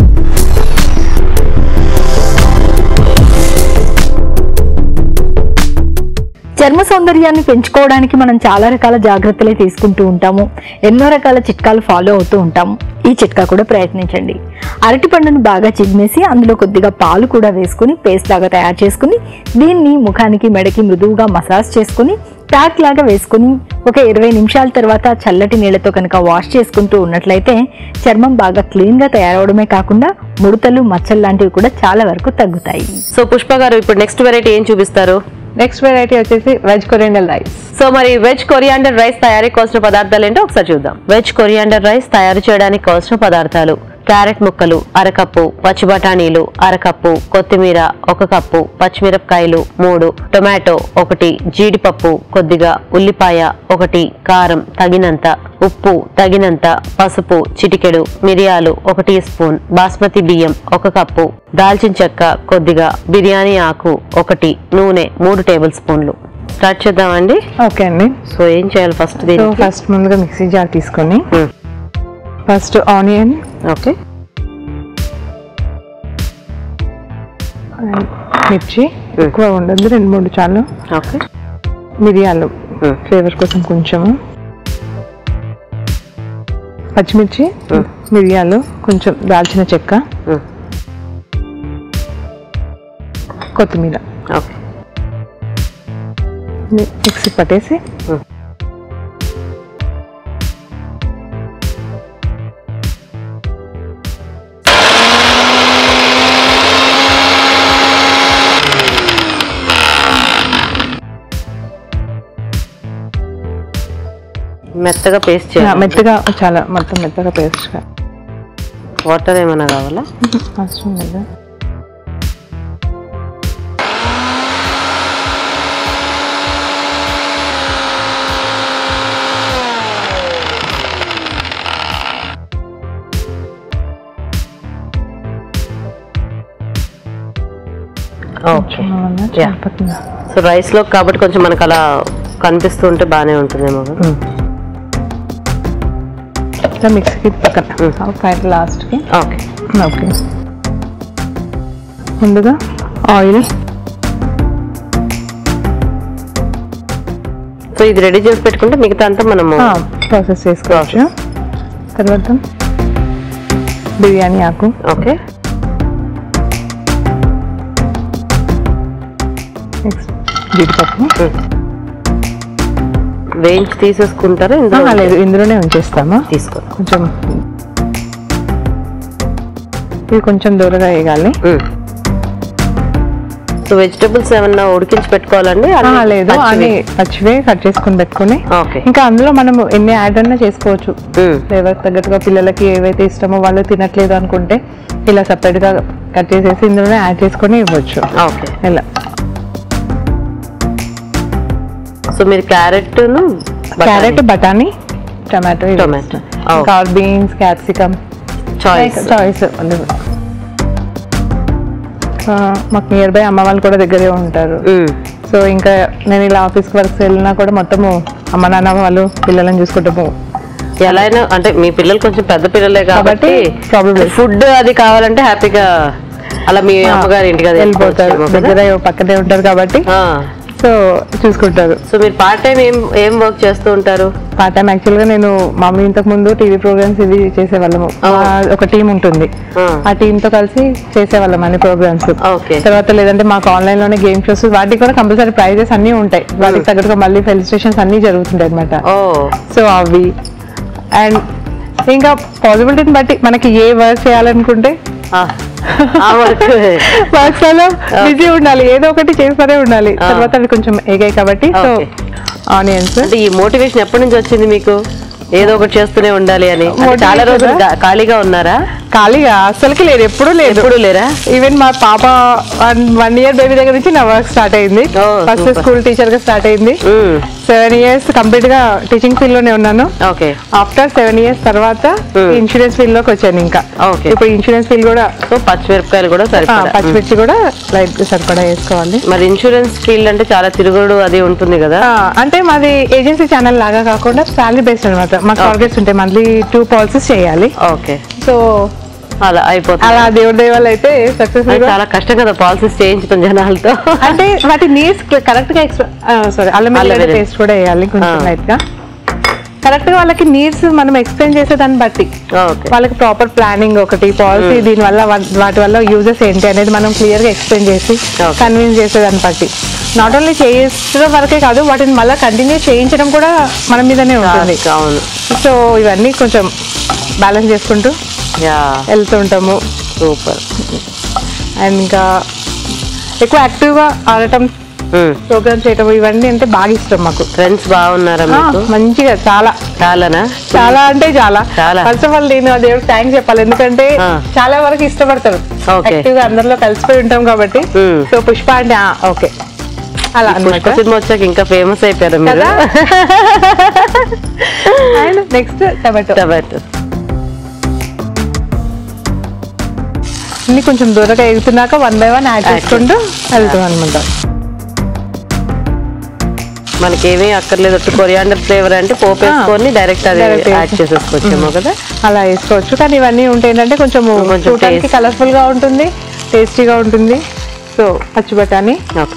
[SPEAKER 3] చర్మ సౌందర్యాన్ని పెంచుకోవడానికి మనం చాలా రకాల జాగ్రత్తలే తీసుకుంటూ ఉంటాము ఎన్నో రకాల చిట్కాలు ఫాలో అవుతూ ఉంటాము ఈ చిట్కా కూడా ప్రయత్నించండి అరటి పండును బాగా చిదిమేసి అందులో కొద్దిగా పాలు కూడా వేసుకుని పేస్ట్ లాగా తయారు చేసుకుని దీన్ని ముఖానికి మెడకి మృదువుగా మసాజ్ చేసుకుని ప్యాక్ లాగా వేసుకుని ఒక ఇరవై నిమిషాల తర్వాత చల్లటి నీళ్లతో కనుక వాష్ చేసుకుంటూ ఉన్నట్లయితే చర్మం బాగా క్లీన్ గా తయారవడమే కాకుండా ముడతలు మచ్చలు లాంటివి కూడా చాలా వరకు తగ్గుతాయి
[SPEAKER 1] సో పుష్ప గారు ఇప్పుడు నెక్స్ట్ వెరైటీ ఏం చూపిస్తారు
[SPEAKER 4] నెక్స్ట్ వెరైటీ వచ్చేసి వెజ్ కొరియండర్ రైస్
[SPEAKER 1] సో మరి వెజ్ కొరియాండర్ రైస్ తయారీ కావాల్సిన పదార్థాలు ఏంటో ఒకసారి చూద్దాం వెజ్ కొరియాండర్ రైస్ తయారు చేయడానికి కావాల్సిన పదార్థాలు క్యారెట్ ముక్కలు అరకప్పు పచ్చి బఠానీలు అరకప్పు కొత్తిమీర ఒక కప్పు పచ్చిమిరపకాయలు మూడు టొమాటో ఒకటి జీడిపప్పు కొద్దిగా ఉల్లిపాయ ఒకటి కారం తగినంత ఉప్పు తగినంత పసుపు చిటికెడు మిరియాలు ఒక టీ స్పూన్ బాస్మతి బియ్యం ఒక కప్పు దాల్చిన చెక్క కొద్దిగా బిర్యానీ ఆకు ఒకటి నూనె మూడు టేబుల్ స్పూన్లు స్టార్ట్ చేద్దామండి
[SPEAKER 4] ఓకే అండి
[SPEAKER 1] సో ఏం చేయాలి ఫస్ట్
[SPEAKER 4] సో
[SPEAKER 1] దీనికి
[SPEAKER 4] ఫస్ట్ ముందుగా మిక్సీ జార్ తీసుకొని
[SPEAKER 1] Hmm.
[SPEAKER 4] First onion
[SPEAKER 1] okay
[SPEAKER 4] and మిర్చి ఎక్కువ ఉండదు రెండు మూడు చాలు
[SPEAKER 1] ఓకే
[SPEAKER 4] మిరియాలు ఫ్లేవర్ కోసం కొంచెము పచ్చిమిర్చి మిరియాలు కొంచెం దాల్చిన చెక్క కొత్తిమీర
[SPEAKER 1] ఓకే
[SPEAKER 4] మి- మిక్సీ పట్టేసి
[SPEAKER 1] మెత్తగా పేస్ట్
[SPEAKER 4] ఆ,
[SPEAKER 1] చేయాలి
[SPEAKER 4] మెత్తగా చాలా మొత్తం మెత్తగా పేస్ట్
[SPEAKER 1] వాటర్ ఏమైనా కావాలా
[SPEAKER 4] అవసరం లేదా
[SPEAKER 1] ఓకే
[SPEAKER 4] అవునా?
[SPEAKER 1] Yeah.
[SPEAKER 4] సరిపోతుందా?
[SPEAKER 1] సో రైస్ లో కాబట్టి కొంచెం మనకు అలా కనిపిస్తూ ఉంటే బాగానే ఉంటుందేమో కదా
[SPEAKER 4] ఇట్లా మిక్సీకి పక్కన ఫైవ్ లాస్ట్కి
[SPEAKER 1] ఓకే
[SPEAKER 4] ఓకే ముందుగా ఆయిల్
[SPEAKER 1] సో ఇది రెడీ చేసి పెట్టుకుంటే మిగతా అంతా మనము
[SPEAKER 4] ప్రాసెస్ చేసుకోవచ్చు తర్వాత బిర్యానీ ఆకు
[SPEAKER 1] ఓకే
[SPEAKER 4] నెక్స్ట్ జీడిపప్పు
[SPEAKER 1] వేయించి తీసేసుకుంటారా ఇందులో
[SPEAKER 4] ఆ, లేదు ఇందులోనే ఉంచేస్తాము
[SPEAKER 1] తీసుకో
[SPEAKER 4] కొంచెం ఇది కొంచెం దూరగా వేయాలి
[SPEAKER 1] సో వెజిటబుల్స్ ఏమన్నా ఉడికించి పెట్టుకోవాలండి
[SPEAKER 4] ఆ,
[SPEAKER 1] అన్ని
[SPEAKER 4] లేదు
[SPEAKER 1] పచ్చివే?
[SPEAKER 4] అని పచ్చివే కట్ చేసుకుని పెట్టుకుని
[SPEAKER 1] ఓకే
[SPEAKER 4] ఇంకా అందులో మనం ఎన్ని యాడ్ అన్నా చేసుకోవచ్చు
[SPEAKER 1] మ్మ్.
[SPEAKER 4] ఫ్లేవర్ తగ్గట్టుగా పిల్లలకి ఏవైతే ఇష్టమో వాళ్ళు తినట్లేదు అనుకుంటే ఇలా separate గా కట్ చేసేసి ఇందులోనే యాడ్ చేసుకొని ఇవ్వచ్చు
[SPEAKER 1] ఓకే
[SPEAKER 4] ఇలా
[SPEAKER 1] సో మీరు క్యారెట్
[SPEAKER 4] క్యారెట్ బఠానీ టమాటో
[SPEAKER 1] Tomato. Oh.
[SPEAKER 4] ఇంకా బీన్స్ క్యాప్సికమ్
[SPEAKER 1] చాయిస్
[SPEAKER 4] చాయిస్ మాకు నియర్ బై అమ్మ వాళ్ళు కూడా దగ్గరే ఉంటారు సో ఇంకా నేను ఇలా ఆఫీస్కి వర్క్స్ వెళ్ళినా కూడా మొత్తము అమ్మ నాన్న వాళ్ళు పిల్లలను చూసుకుంటాము
[SPEAKER 1] ఎలా అయినా అంటే మీ పిల్లలు కొంచెం పెద్ద పిల్లలే కాబట్టి
[SPEAKER 4] కాబట్టి problem లేదు.
[SPEAKER 1] ఫుడ్ అది కావాలంటే హ్యాపీగా అలా మీ అమ్మగారి ఇంటికి అది
[SPEAKER 4] వెళ్ళిపోతారు
[SPEAKER 1] వెళ్ళిపోవచ్చేమో కదా?
[SPEAKER 4] దగ్గర పక్కనే ఉంటారు కాబట్టి
[SPEAKER 1] ఆ.
[SPEAKER 4] సో చూసుకుంటారు
[SPEAKER 1] సో మీరు పార్ట్ టైం ఏం ఏం వర్క్ చేస్తూ ఉంటారు
[SPEAKER 4] పార్ట్ టైం యాక్చువల్ గా నేను మమ్మీ ఇంతకు ముందు టీవీ ప్రోగ్రామ్స్ ఇవి చేసేవాళ్ళము
[SPEAKER 1] Oh.
[SPEAKER 4] మా- ఒక టీం ఉంటుంది
[SPEAKER 1] ఆ.
[SPEAKER 4] ఆ టీమ్ తో కలిసి చేసేవాళ్ళం అన్ని ప్రోగ్రామ్స్
[SPEAKER 1] ఓకే
[SPEAKER 4] తర్వాత లేదంటే మాకు ఆన్లైన్ లోనే గేమ్ షోస్ వాటికి కూడా కంపల్సరీ ప్రైజెస్ అన్ని ఉంటాయి వాటికి తగ్గట్టుగా మళ్ళీ ఫెలిస్ట్రేషన్స్ అన్ని జరుగుతుంటాయి అనమాట
[SPEAKER 1] ఓ
[SPEAKER 4] సో అవి అండ్ ఇంకా పాసిబిలిటీని బట్టి మనకి ఏ వర్క్ చేయాలనుకుంటే
[SPEAKER 1] ఆ. ఆ వర్క్
[SPEAKER 4] వర్క్స్ లో బిజీ ఉండాలి ఏదో ఒకటి చేస్తూనే ఉండాలి
[SPEAKER 1] ఆ.
[SPEAKER 4] తర్వాత అవి కొంచెం ఎగాయి కాబట్టి సో
[SPEAKER 1] Okay.
[SPEAKER 4] ఆనియన్స్
[SPEAKER 1] అంటే ఈ మోటివేషన్ ఎప్పటి నుంచి వచ్చింది మీకు ఏదో ఒకటి చేస్తూనే ఉండాలి అని అంటే
[SPEAKER 4] Motivation
[SPEAKER 1] చాలా రోజులు
[SPEAKER 4] ఆ?
[SPEAKER 1] గా- ఖాళీగా ఉన్నారా
[SPEAKER 4] ఖాళీగా అసలుకి లేదు ఎప్పుడూ లేదు
[SPEAKER 1] ఎప్పుడు లేరా
[SPEAKER 4] ఈవెన్ మా పాప వన్ వన్ ఇయర్ బేబీ దగ్గర నుంచి నా వర్క్ స్టార్ట్ అయింది
[SPEAKER 1] Oh,
[SPEAKER 4] first
[SPEAKER 1] super.
[SPEAKER 4] School teacher గా స్టార్ట్ అయింది
[SPEAKER 1] మ్మ్.
[SPEAKER 4] సెవెన్ ఇయర్స్ కంప్లీట్ గా టీచింగ్ ఫీల్డ్ లోనే ఉన్నాను
[SPEAKER 1] ఓకే
[SPEAKER 4] ఆఫ్టర్ సెవెన్ ఇయర్స్ తర్వాత
[SPEAKER 1] Hmm.
[SPEAKER 4] ఇన్సూరెన్స్ ఫీల్డ్ లోకి వచ్చాను ఇంకా
[SPEAKER 1] Okay.
[SPEAKER 4] ఇప్పుడు ఇన్సూరెన్స్ ఫీల్డ్ కూడా
[SPEAKER 1] సో పచ్చిమిరపకాయలు కూడా
[SPEAKER 4] ఆ,
[SPEAKER 1] సరిపడా
[SPEAKER 4] పచ్చిమిర్చి కూడా లైట్ సరిపడా వేసుకోవాలి
[SPEAKER 1] మరి ఇన్సూరెన్స్ ఫీల్డ్ అంటే చాలా తిరుగుడు అది ఉంటుంది కదా
[SPEAKER 4] ఆ, అంటే మాది ఏజెన్సీ ఛానల్ లాగా కాకుండా శాలరీ బేస్డ్ అనమాట మాకు టార్గెట్స్ ఉంటాయి మంత్లీ టూ పాలసీస్ చేయాలి
[SPEAKER 1] ఓకే
[SPEAKER 4] సో
[SPEAKER 1] అలా అయిపోతుంది
[SPEAKER 4] అలా దేవుడి దైవాలు అయితే సక్సెస్ఫుల్
[SPEAKER 1] అది చాలా కష్టం కదా పాలసీస్ చేయించడం జనాలతో
[SPEAKER 4] అంటే వాటి నీడ్స్ కరెక్ట్ గా సారీ అల్లం
[SPEAKER 1] అల్లం
[SPEAKER 4] వెల్లుల్లి
[SPEAKER 1] వెల్లుల్లి.
[SPEAKER 4] పేస్ట్ కూడా వేయాలి కొంచెం
[SPEAKER 1] ఆ.
[SPEAKER 4] లైట్ గా కరెక్ట్ గా వాళ్ళకి నీడ్స్ మనం ఎక్స్ప్లెయిన్ చేసే దాన్ని బట్టి
[SPEAKER 1] ఓకే
[SPEAKER 4] వాళ్ళకి ప్రాపర్ ప్లానింగ్ ఒకటి పాలసీ దీని వల్ల వా- వాటి వల్ల యూజెస్ ఏంటి అనేది మనం క్లియర్ గా ఎక్స్ప్లెయిన్ చేసి
[SPEAKER 1] Okay.
[SPEAKER 4] కన్విన్స్ చేసేదాన్ని బట్టి నాట్ ఓన్లీ చేయించడం వరకే కాదు వాటిని మళ్ళీ కంటిన్యూ చేయించడం కూడా మన మీదనే ఉంటుంది
[SPEAKER 1] అవును
[SPEAKER 4] సో ఇవన్నీ కొంచెం బ్యాలెన్స్ చేసుకుంటూ
[SPEAKER 1] యా
[SPEAKER 4] వెళ్తూ ఉంటాము
[SPEAKER 1] సూపర్
[SPEAKER 4] అండ్ ఇంకా ఎక్కువ యాక్టివ్గా ఆడటం ప్రోగ్రామ్ చేయటం ఇవన్నీ అంటే బాగా ఇష్టం మాకు
[SPEAKER 1] ఫ్రెండ్స్ బాగున్నారా
[SPEAKER 4] ఆ,
[SPEAKER 1] మీకు
[SPEAKER 4] మంచిగా చాలా
[SPEAKER 1] చాలానా
[SPEAKER 4] చాలా అంటే చాలా
[SPEAKER 1] చాలా.
[SPEAKER 4] ఫస్ట్ ఆఫ్ ఆల్ నేను ఆ దేవుడికి థ్యాంక్స్ చెప్పాలి ఎందుకంటే
[SPEAKER 1] ఆ.
[SPEAKER 4] చాలా వరకు ఇష్టపడతారు
[SPEAKER 1] Okay.
[SPEAKER 4] యాక్టివ్ గా అందరిలో కలిసిపోయి ఉంటాం కాబట్టి
[SPEAKER 1] Hmm.
[SPEAKER 4] సో పుష్ప అంటే ఓకే అలా
[SPEAKER 1] పుష్ప
[SPEAKER 4] అనమాట
[SPEAKER 1] సినిమా వచ్చాక ఇంకా ఫేమస్ అయిపోయారు మీరు
[SPEAKER 4] కదా అండ్ నెక్స్ట్ టమాటో
[SPEAKER 1] టమాటో
[SPEAKER 4] అన్ని కొంచెం దూరంగా ఎగుతున్నాక one by one add
[SPEAKER 1] Add
[SPEAKER 4] చేసుకుంటూ వెళ్తాం అనమాట
[SPEAKER 1] మనకి ఏమీ అక్కర్లేదు ఒట్టి కొరియాండర్ ఫ్లేవర్ అంటే పోపు వేసుకొని డైరెక్ట్ అది
[SPEAKER 4] Direct
[SPEAKER 1] యాడ్
[SPEAKER 4] వేసి-
[SPEAKER 1] చేసేసుకోవచ్చేమో కదా
[SPEAKER 4] అలా వేసుకోవచ్చు కానీ ఇవన్నీ ఉంటే ఏంటంటే కొంచెం
[SPEAKER 1] కొంచెం
[SPEAKER 4] చూడటానికి
[SPEAKER 1] taste.
[SPEAKER 4] కలర్ఫుల్ గా ఉంటుంది టేస్టీగా ఉంటుంది సో పచ్చి బఠానీ
[SPEAKER 1] ఓకే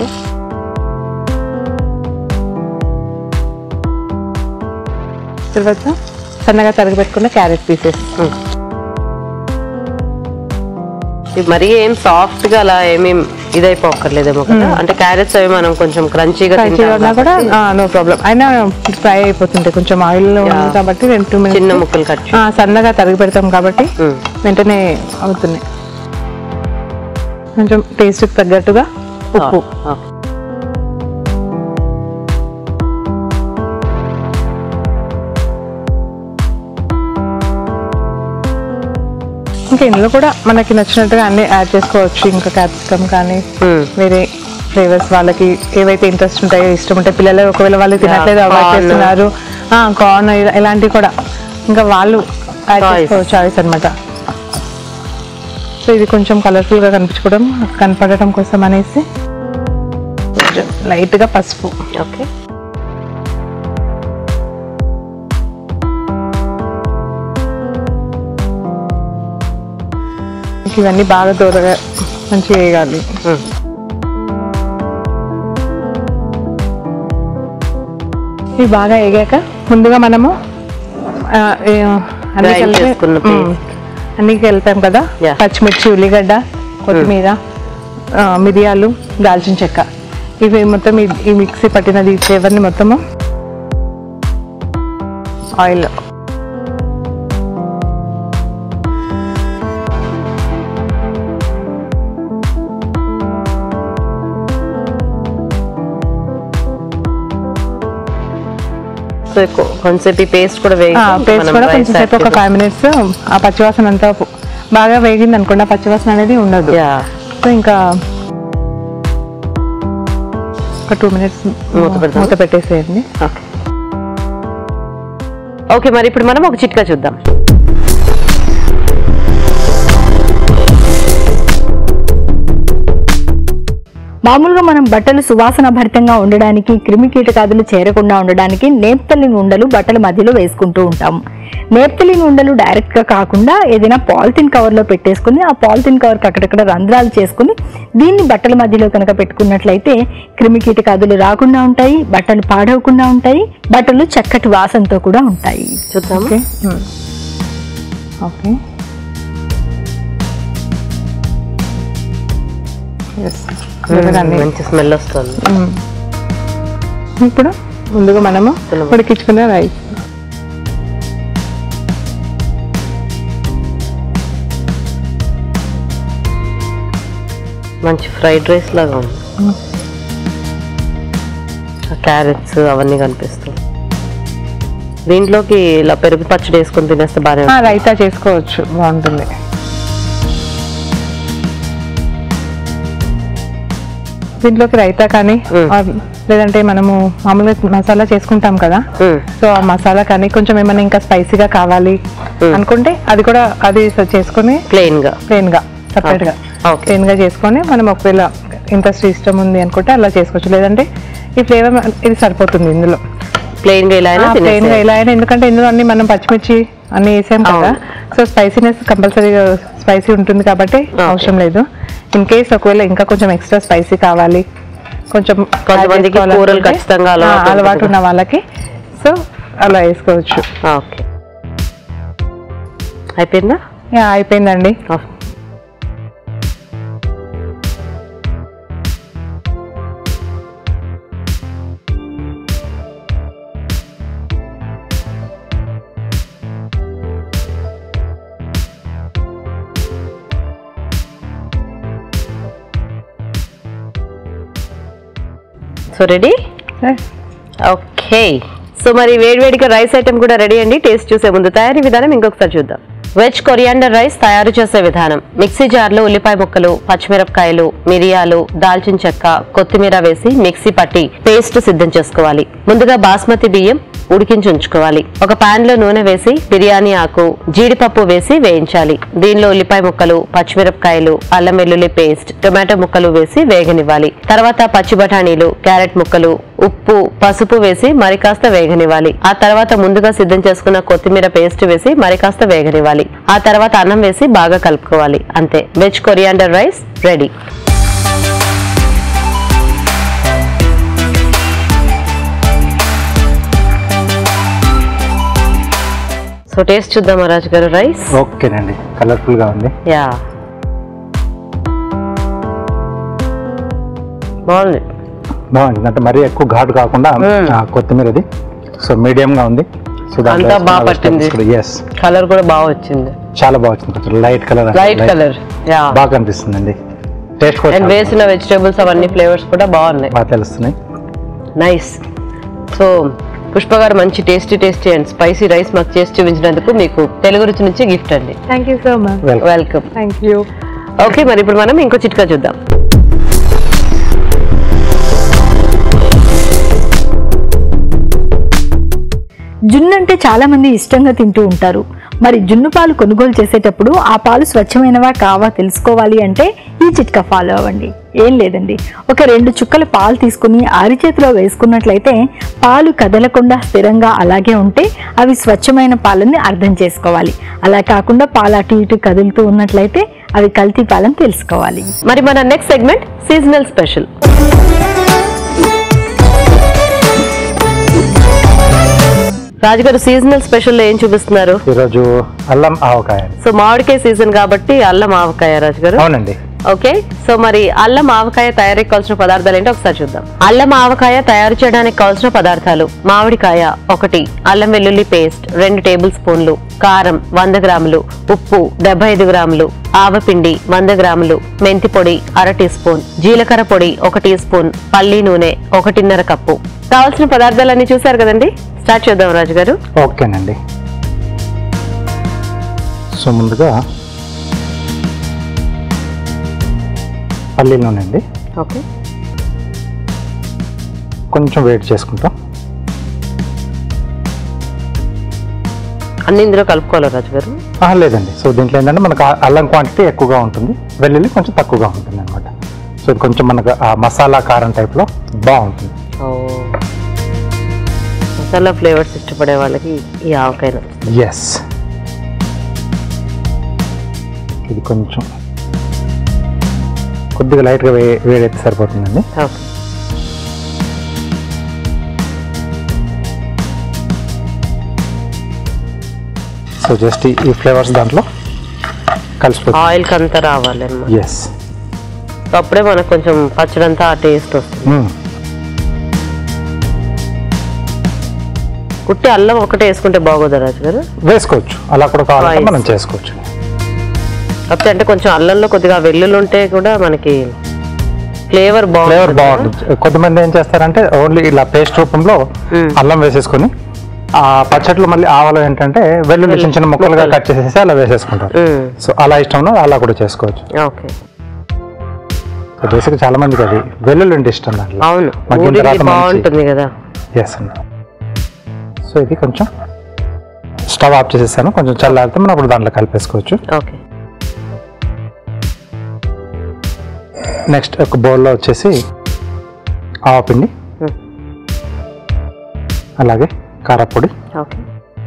[SPEAKER 4] తర్వాత సన్నగా తరిగి పెట్టుకున్న క్యారెట్ పీసెస్
[SPEAKER 1] ఇది మరీ ఏం సాఫ్ట్ గా అలా ఏమీ ఇదైపోక్కర్లేదేమో కదా అంటే క్యారెట్స్ అవి మనం కొంచెం క్రంచీగా
[SPEAKER 4] క్రంచీగా ఉన్నా కూడా నో ప్రాబ్లం అయినా ఫ్రై అయిపోతుంటాయి కొంచెం ఆయిల్ లో ఉంది
[SPEAKER 1] Yeah.
[SPEAKER 4] కాబట్టి రెండు టూ
[SPEAKER 1] చిన్న
[SPEAKER 4] మినిట్స్
[SPEAKER 1] ముక్కలు కట్
[SPEAKER 4] సన్నగా తరిగి పెడతాం కాబట్టి
[SPEAKER 1] Mm.
[SPEAKER 4] వెంటనే అవుతున్నాయి కొంచెం టేస్ట్ తగ్గట్టుగా ఉప్పు ఇంకా ఇందులో కూడా మనకి నచ్చినట్టుగా అన్ని యాడ్ చేసుకోవచ్చు ఇంకా క్యాప్సికమ్ కానీ వేరే ఫ్లేవర్స్ వాళ్ళకి ఏవైతే ఇంట్రెస్ట్ ఉంటాయో ఇష్టం ఉంటాయి పిల్లలు ఒకవేళ వాళ్ళు తినట్లేదు అవాయిడ్
[SPEAKER 1] corn.
[SPEAKER 4] చేస్తున్నారు కార్న్ ఇలాంటివి కూడా ఇంకా వాళ్ళు యాడ్
[SPEAKER 1] Choice.
[SPEAKER 4] చేసుకోవచ్చు చాయిస్ అనమాట సో ఇది కొంచెం కలర్ఫుల్ గా కనిపించుకోవడం కనపడటం కోసం అనేసి కొంచెం లైట్ గా పసుపు
[SPEAKER 1] ఓకే
[SPEAKER 4] ఇంక ఇవన్నీ బాగా దూరగా మంచిగా వేయాలి ఇవి బాగా వేగాక ముందుగా మనము ఆ, ఏ, అన్ని
[SPEAKER 1] Grind
[SPEAKER 4] కలిపి-
[SPEAKER 1] చేసుకున్న
[SPEAKER 4] మ్మ్. అన్ని కలిపాం కదా
[SPEAKER 1] Yeah.
[SPEAKER 4] పచ్చిమిర్చి ఉల్లిగడ్డ కొత్తిమీర ఆ, మిరియాలు దాల్చిన చెక్క ఇవి మొత్తం ఈ- ఈ మిక్సీ పట్టినది ఈ ఫ్లేవర్ని మొత్తము ఆయిల్
[SPEAKER 1] సో ఎక్కువ- కొంచెంసేపు ఈ పేస్ట్ కూడా వేసి
[SPEAKER 4] పేస్ట్
[SPEAKER 1] మనం
[SPEAKER 4] కూడా
[SPEAKER 1] rice
[SPEAKER 4] కొంచెం సేపు
[SPEAKER 1] add
[SPEAKER 4] ఒక ఫైవ్ మినిట్స్ ఆ పచ్చివాసన అంతా పో- బాగా వేగింది అనుకోండి ఆ పచ్చివాసన అనేది ఉండదు
[SPEAKER 1] Yeah.
[SPEAKER 4] సో ఇంకా ఒక టూ మినిట్స్
[SPEAKER 1] మూత పెడదామా?
[SPEAKER 4] మూత పెట్టేసేయండి
[SPEAKER 1] ఓకే ఓకే మరి ఇప్పుడు మనం ఒక చిట్కా చూద్దాం
[SPEAKER 3] మామూలుగా మనం బట్టలు సువాసన భరితంగా ఉండడానికి క్రిమి కీటకాదులు చేరకుండా ఉండడానికి నేప్తలిన్ ఉండలు బట్టల మధ్యలో వేసుకుంటూ ఉంటాం నేప్తలిన్ ఉండలు డైరెక్ట్ గా కాకుండా ఏదైనా పాలిథిన్ కవర్ లో పెట్టేసుకుని ఆ పాలిథిన్ కవర్ అక్కడక్కడ రంధ్రాలు చేసుకుని దీన్ని బట్టల మధ్యలో కనుక పెట్టుకున్నట్లయితే క్రిమి కీటకాదులు రాకుండా ఉంటాయి బట్టలు పాడవకుండా ఉంటాయి బట్టలు చక్కటి వాసనతో కూడా ఉంటాయి
[SPEAKER 1] చూద్దాం
[SPEAKER 4] ఓకే ఓకే ఎస్
[SPEAKER 1] మంచి స్మెల్ వస్తుంది
[SPEAKER 4] ఇప్పుడు ముందుగా మనము
[SPEAKER 1] సులభం.
[SPEAKER 4] ఉడికించుకున్న రైస్
[SPEAKER 1] మంచి ఫ్రైడ్ రైస్ లాగా ఉంది క్యారెట్స్ అవన్నీ కనిపిస్తాయి దీంట్లోకి ఇలా పెరుగు పచ్చడి వేసుకొని తినేస్తే బాగానే
[SPEAKER 4] ఆ, రైతా చేసుకోవచ్చు బాగుంటుంది దీంట్లోకి రైతా కానీ
[SPEAKER 1] మ్మ్.
[SPEAKER 4] ఆ, లేదంటే మనము మామూలుగా మసాలా చేసుకుంటాం కదా
[SPEAKER 1] మ్మ్.
[SPEAKER 4] సో ఆ మసాలా కానీ కొంచెం ఏమైనా ఇంకా స్పైసీగా కావాలి
[SPEAKER 1] మ్మ్.
[SPEAKER 4] అనుకుంటే అది కూడా అది చేసుకొని
[SPEAKER 1] ప్లెయిన్ గా
[SPEAKER 4] ప్లెయిన్ గా సపరేట్ గా
[SPEAKER 1] Okay.
[SPEAKER 4] ప్లెయిన్ గా చేసుకొని మనం ఒకవేళ ఇంట్రెస్ట్ ఇష్టం ఉంది అనుకుంటే అలా చేసుకోవచ్చు లేదంటే ఈ ఫ్లేవర్ ఇది సరిపోతుంది ఇందులో
[SPEAKER 1] ప్లెయిన్ గా ఇలా అయినా
[SPEAKER 4] ప్లెయిన్ గా
[SPEAKER 1] తినేసేయాలి.
[SPEAKER 4] ఇలా అయినా ఎందుకంటే ఇందులో అన్ని మనం పచ్చిమిర్చి అన్ని వేసాం కదా సో స్పైసీనెస్ కంపల్సరీగా స్పైసీ ఉంటుంది కాబట్టి అవసరం లేదు ఇన్ కేస్ ఒకవేళ ఇంకా కొంచెం ఎక్స్ట్రా స్పైసీ కావాలి కొంచెం
[SPEAKER 1] కొంతమందికి
[SPEAKER 4] add చేసుకోవాలనుకుంటే,
[SPEAKER 1] కూరలు ఖచ్చితంగా అలవాటు
[SPEAKER 4] ఆ,
[SPEAKER 1] ఉంటుంది
[SPEAKER 4] అలవాటు
[SPEAKER 1] కదా.
[SPEAKER 4] ఉన్న వాళ్ళకి సో అలా వేసుకోవచ్చు
[SPEAKER 1] ఓకే అయిపోయిందా
[SPEAKER 4] యా, అయిపోయిందండి
[SPEAKER 1] ఆఫ్. సో రెడీ
[SPEAKER 4] సరే.
[SPEAKER 1] ఓకే సో మరి వేడివేడిగా రైస్ ఐటమ్ కూడా రెడీ అండి టేస్ట్ చూసే ముందు తయారీ విధానం ఇంకొకసారి చూద్దాం వెజ్ కొరియాండర్ రైస్ తయారు చేసే విధానం మిక్సీ జార్లో ఉల్లిపాయ ముక్కలు పచ్చిమిరపకాయలు మిరియాలు దాల్చిన చెక్క కొత్తిమీర వేసి మిక్సీ పట్టి పేస్ట్ సిద్ధం చేసుకోవాలి ముందుగా బాస్మతి బియ్యం ఉడికించి ఉంచుకోవాలి ఒక పాన్ లో నూనె వేసి బిర్యానీ ఆకు జీడిపప్పు వేసి వేయించాలి దీనిలో ఉల్లిపాయ ముక్కలు పచ్చిమిరపకాయలు అల్లం వెల్లుల్లి పేస్ట్ టొమాటో ముక్కలు వేసి వేగనివ్వాలి తర్వాత పచ్చి బఠానీలు క్యారెట్ ముక్కలు ఉప్పు పసుపు వేసి మరి కాస్త వేగనివ్వాలి ఆ తర్వాత ముందుగా సిద్ధం చేసుకున్న కొత్తిమీర పేస్ట్ వేసి మరి కాస్త వేగనివ్వాలి ఆ తర్వాత అన్నం వేసి బాగా కలుపుకోవాలి అంతే veg coriander rice ready so taste చూద్దామా రాజు గారు రైస్
[SPEAKER 2] ఓకేనండి కలర్ఫుల్ గా ఉంది
[SPEAKER 1] యా బాగుంది
[SPEAKER 2] బాగుంది అంటే మరీ ఎక్కువ ఘాటు కాకుండా
[SPEAKER 1] మ్మ్.
[SPEAKER 2] ఆ, కొత్తిమీరది సో మీడియం గా ఉంది సో
[SPEAKER 1] అంతా బాగా పట్టింది.
[SPEAKER 2] ఎస్
[SPEAKER 1] కలర్ కూడా బాగా వచ్చింది
[SPEAKER 2] చాలా బాగా వచ్చింది కొంచెం light colour
[SPEAKER 1] light colour yeah
[SPEAKER 2] బాగా కనిపిస్తుందండి టేస్ట్ కూడా
[SPEAKER 1] అండ్
[SPEAKER 2] చాలా
[SPEAKER 1] వేసిన వెజిటేబుల్స్ అవన్నీ ఫ్లేవర్స్ కూడా బాగున్నాయి
[SPEAKER 2] బాగా తెలుస్తున్నాయి
[SPEAKER 1] నైస్ సో పుష్ప గారు మంచి tasty tasty and spicy rice మాకు చేసి చూపించినందుకు మీకు తెలుగు రుచి నుంచి గిఫ్ట్ అండి
[SPEAKER 4] thank you so much
[SPEAKER 2] welcome
[SPEAKER 1] welcome
[SPEAKER 4] thank you
[SPEAKER 1] okay మరి ఇప్పుడు మనం ఇంకో చిట్కా చూద్దాం
[SPEAKER 3] జున్ను అంటే చాలా మంది ఇష్టంగా తింటూ ఉంటారు మరి జున్ను పాలు కొనుగోలు చేసేటప్పుడు ఆ పాలు స్వచ్ఛమైనవా కావా తెలుసుకోవాలి అంటే ఈ చిట్కా ఫాలో అవ్వండి ఏం లేదండి ఒక రెండు చుక్కల పాలు తీసుకుని అరిచేతిలో వేసుకున్నట్లయితే పాలు కదలకుండా స్థిరంగా అలాగే ఉంటే అవి స్వచ్ఛమైన పాలని అర్థం చేసుకోవాలి అలా కాకుండా పాలు అటు ఇటు కదులుతూ ఉన్నట్లయితే అవి కల్తీ పాలని తెలుసుకోవాలి
[SPEAKER 1] మరి మన నెక్స్ట్ సెగ్మెంట్ సీజనల్ స్పెషల్ రాజుగారు సీజనల్ స్పెషల్ ఏం చూపిస్తున్నారు
[SPEAKER 2] ఈరోజు అల్లం ఆవకాయ
[SPEAKER 1] సో మామిడికాయ సీజన్ కాబట్టి అల్లం ఆవకాయ రాజుగారు
[SPEAKER 2] అవునండి
[SPEAKER 1] ఓకే సో మరి అల్లం ఆవకాయ తయారీకి కావాల్సిన పదార్థాలు ఏంటో ఒకసారి చూద్దాం అల్లం ఆవకాయ తయారు చేయడానికి కావాల్సిన పదార్థాలు మామిడికాయ ఒకటి అల్లం వెల్లుల్లి పేస్ట్ రెండు టేబుల్ స్పూన్లు కారం వంద గ్రాములు ఉప్పు డెబ్బై ఐదు గ్రాములు ఆవపిండి వంద గ్రాములు మెంతి పొడి అర టీ స్పూన్ జీలకర్ర పొడి ఒక టీ స్పూన్ పల్లి నూనె ఒకటిన్నర కప్పు కావాల్సిన పదార్థాలన్నీ చూసారు కదండి స్టార్ట్ చేద్దాం రాజు గారు
[SPEAKER 2] ఓకేనండి సో ముందుగా పల్లీల నూనె అండి
[SPEAKER 1] ఓకే
[SPEAKER 2] కొంచెం వేడి చేసుకుంటాం
[SPEAKER 1] అన్ని ఇందులో కలుపుకోవాలి రాజు గారు
[SPEAKER 2] ఆహా, లేదండి సో దీంట్లో ఏంటంటే మనకు ఆ అల్లం క్వాంటిటీ ఎక్కువగా ఉంటుంది వెల్లుల్లి కొంచెం తక్కువగా ఉంటుంది అనమాట సో ఇది కొంచెం మనకు ఆ మసాలా కారం టైప్లో బాగుంటుంది
[SPEAKER 1] ఓ. మసాలా ఫ్లేవర్స్ ఇష్టపడే వాళ్ళకి ఈ ఆవకాయ నచ్చుతుంది.
[SPEAKER 2] ఎస్ ఇది కొంచెం కొద్దిగా లైట్గా వే వేడైతే సరిపోతుందండి
[SPEAKER 1] ఓకే
[SPEAKER 2] సో జస్ట్ ఈ- ఈ ఫ్లేవర్స్ దాంట్లో కలిసిపోతుంది
[SPEAKER 1] ఆయిల్ అంతా రావాలి అన్నమాట
[SPEAKER 2] ఎస్
[SPEAKER 1] సో అప్పుడే మనకు కొంచెం పచ్చడంతా ఆ టేస్ట్ వస్తుంది కుట్టి అల్లం ఒకటే వేసుకుంటే బాగోదా రాజు గారు
[SPEAKER 2] వేసుకోవచ్చు అలా కూడా కావాలంటే
[SPEAKER 1] Rice.
[SPEAKER 2] మనం చేసుకోవచ్చు
[SPEAKER 1] కాకపోతే అంటే కొంచెం అల్లంలో కొద్దిగా వెల్లుల్లి ఉంటే కూడా మనకి ఫ్లేవర్
[SPEAKER 2] ఫ్లేవర్
[SPEAKER 1] బాగుంటుంది
[SPEAKER 2] బాగుంటుంది కొంతమంది ఏం చేస్తారంటే ఓన్లీ ఇలా పేస్ట్ రూపంలో
[SPEAKER 1] మ్మ్.
[SPEAKER 2] అల్లం వేసేసుకొని ఆ పచ్చట్లు మళ్ళీ ఆవలో ఏంటంటే వెల్లుల్లి చిన్న చిన్న ముక్కలుగా
[SPEAKER 1] ముక్కలు.
[SPEAKER 2] కట్ చేసేసి అలా వేసేసుకుంటారు
[SPEAKER 1] మ్మ్.
[SPEAKER 2] సో అలా ఇష్టం అలా కూడా చేసుకోవచ్చు
[SPEAKER 1] ఓకే
[SPEAKER 2] సో బేసిక్ చాలా మందికి అది వెల్లుల్లి అంటే ఇష్టం దాంట్లో
[SPEAKER 1] అవును
[SPEAKER 2] మగ్గిన
[SPEAKER 1] ఊరికి
[SPEAKER 2] తర్వాత మంచి-
[SPEAKER 1] బాగుంటుంది కదా
[SPEAKER 2] ఎస్ అండి సో ఇది కొంచెం స్టవ్ ఆఫ్ చేసేసాను కొంచెం చల్లారితే మనం అప్పుడు దాంట్లో కలిపేసుకోవచ్చు
[SPEAKER 1] ఓకే
[SPEAKER 2] నెక్స్ట్ ఒక బౌల్లో వచ్చేసి ఆవపిండి
[SPEAKER 1] Hmm.
[SPEAKER 2] అలాగే కారపొడి
[SPEAKER 1] ఓకే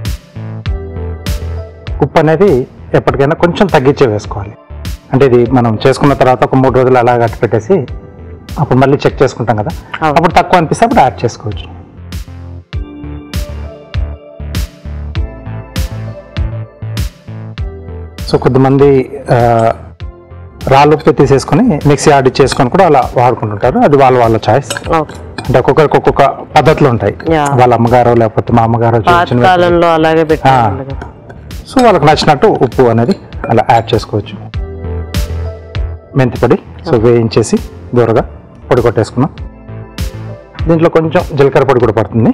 [SPEAKER 2] ఉప్పు అనేది ఎప్పటికైనా కొంచెం తగ్గించే వేసుకోవాలి అంటే ఇది మనం చేసుకున్న తర్వాత ఒక మూడు రోజులు అలా కట్టి పెట్టేసి అప్పుడు మళ్ళీ చెక్ చేసుకుంటాం కదా
[SPEAKER 1] అవును.
[SPEAKER 2] అప్పుడు తక్కువ అనిపిస్తే అప్పుడు యాడ్ చేసుకోవచ్చు సో కొద్దిమంది ఆ, రాళ్ళు ఉప్పు తీసేసుకొని మిక్సీ యాడ్ చేసుకొని కూడా అలా వాడుకుంటుంటారు అది వాళ్ళ వాళ్ళ చాయిస్
[SPEAKER 1] ఓకే
[SPEAKER 2] అంటే ఒక్కొక్కరికి ఒక్కొక్క పద్ధతులు ఉంటాయి
[SPEAKER 1] Yeah.
[SPEAKER 2] వాళ్ళ అమ్మగారు లేకపోతే మా అమ్మగారు
[SPEAKER 1] పాత
[SPEAKER 2] చూపించిన
[SPEAKER 1] కాలంలో అలాగే
[SPEAKER 2] ఆ.
[SPEAKER 1] పెట్టారు కదా.
[SPEAKER 2] సో వాళ్ళకి నచ్చినట్టు ఉప్పు అనేది అలా యాడ్ చేసుకోవచ్చు మెంతి పొడి సో వేయించేసి దూరగా పొడి కొట్టేసుకున్నాం దీంట్లో కొంచెం జీలకర్ర పొడి కూడా పడుతుంది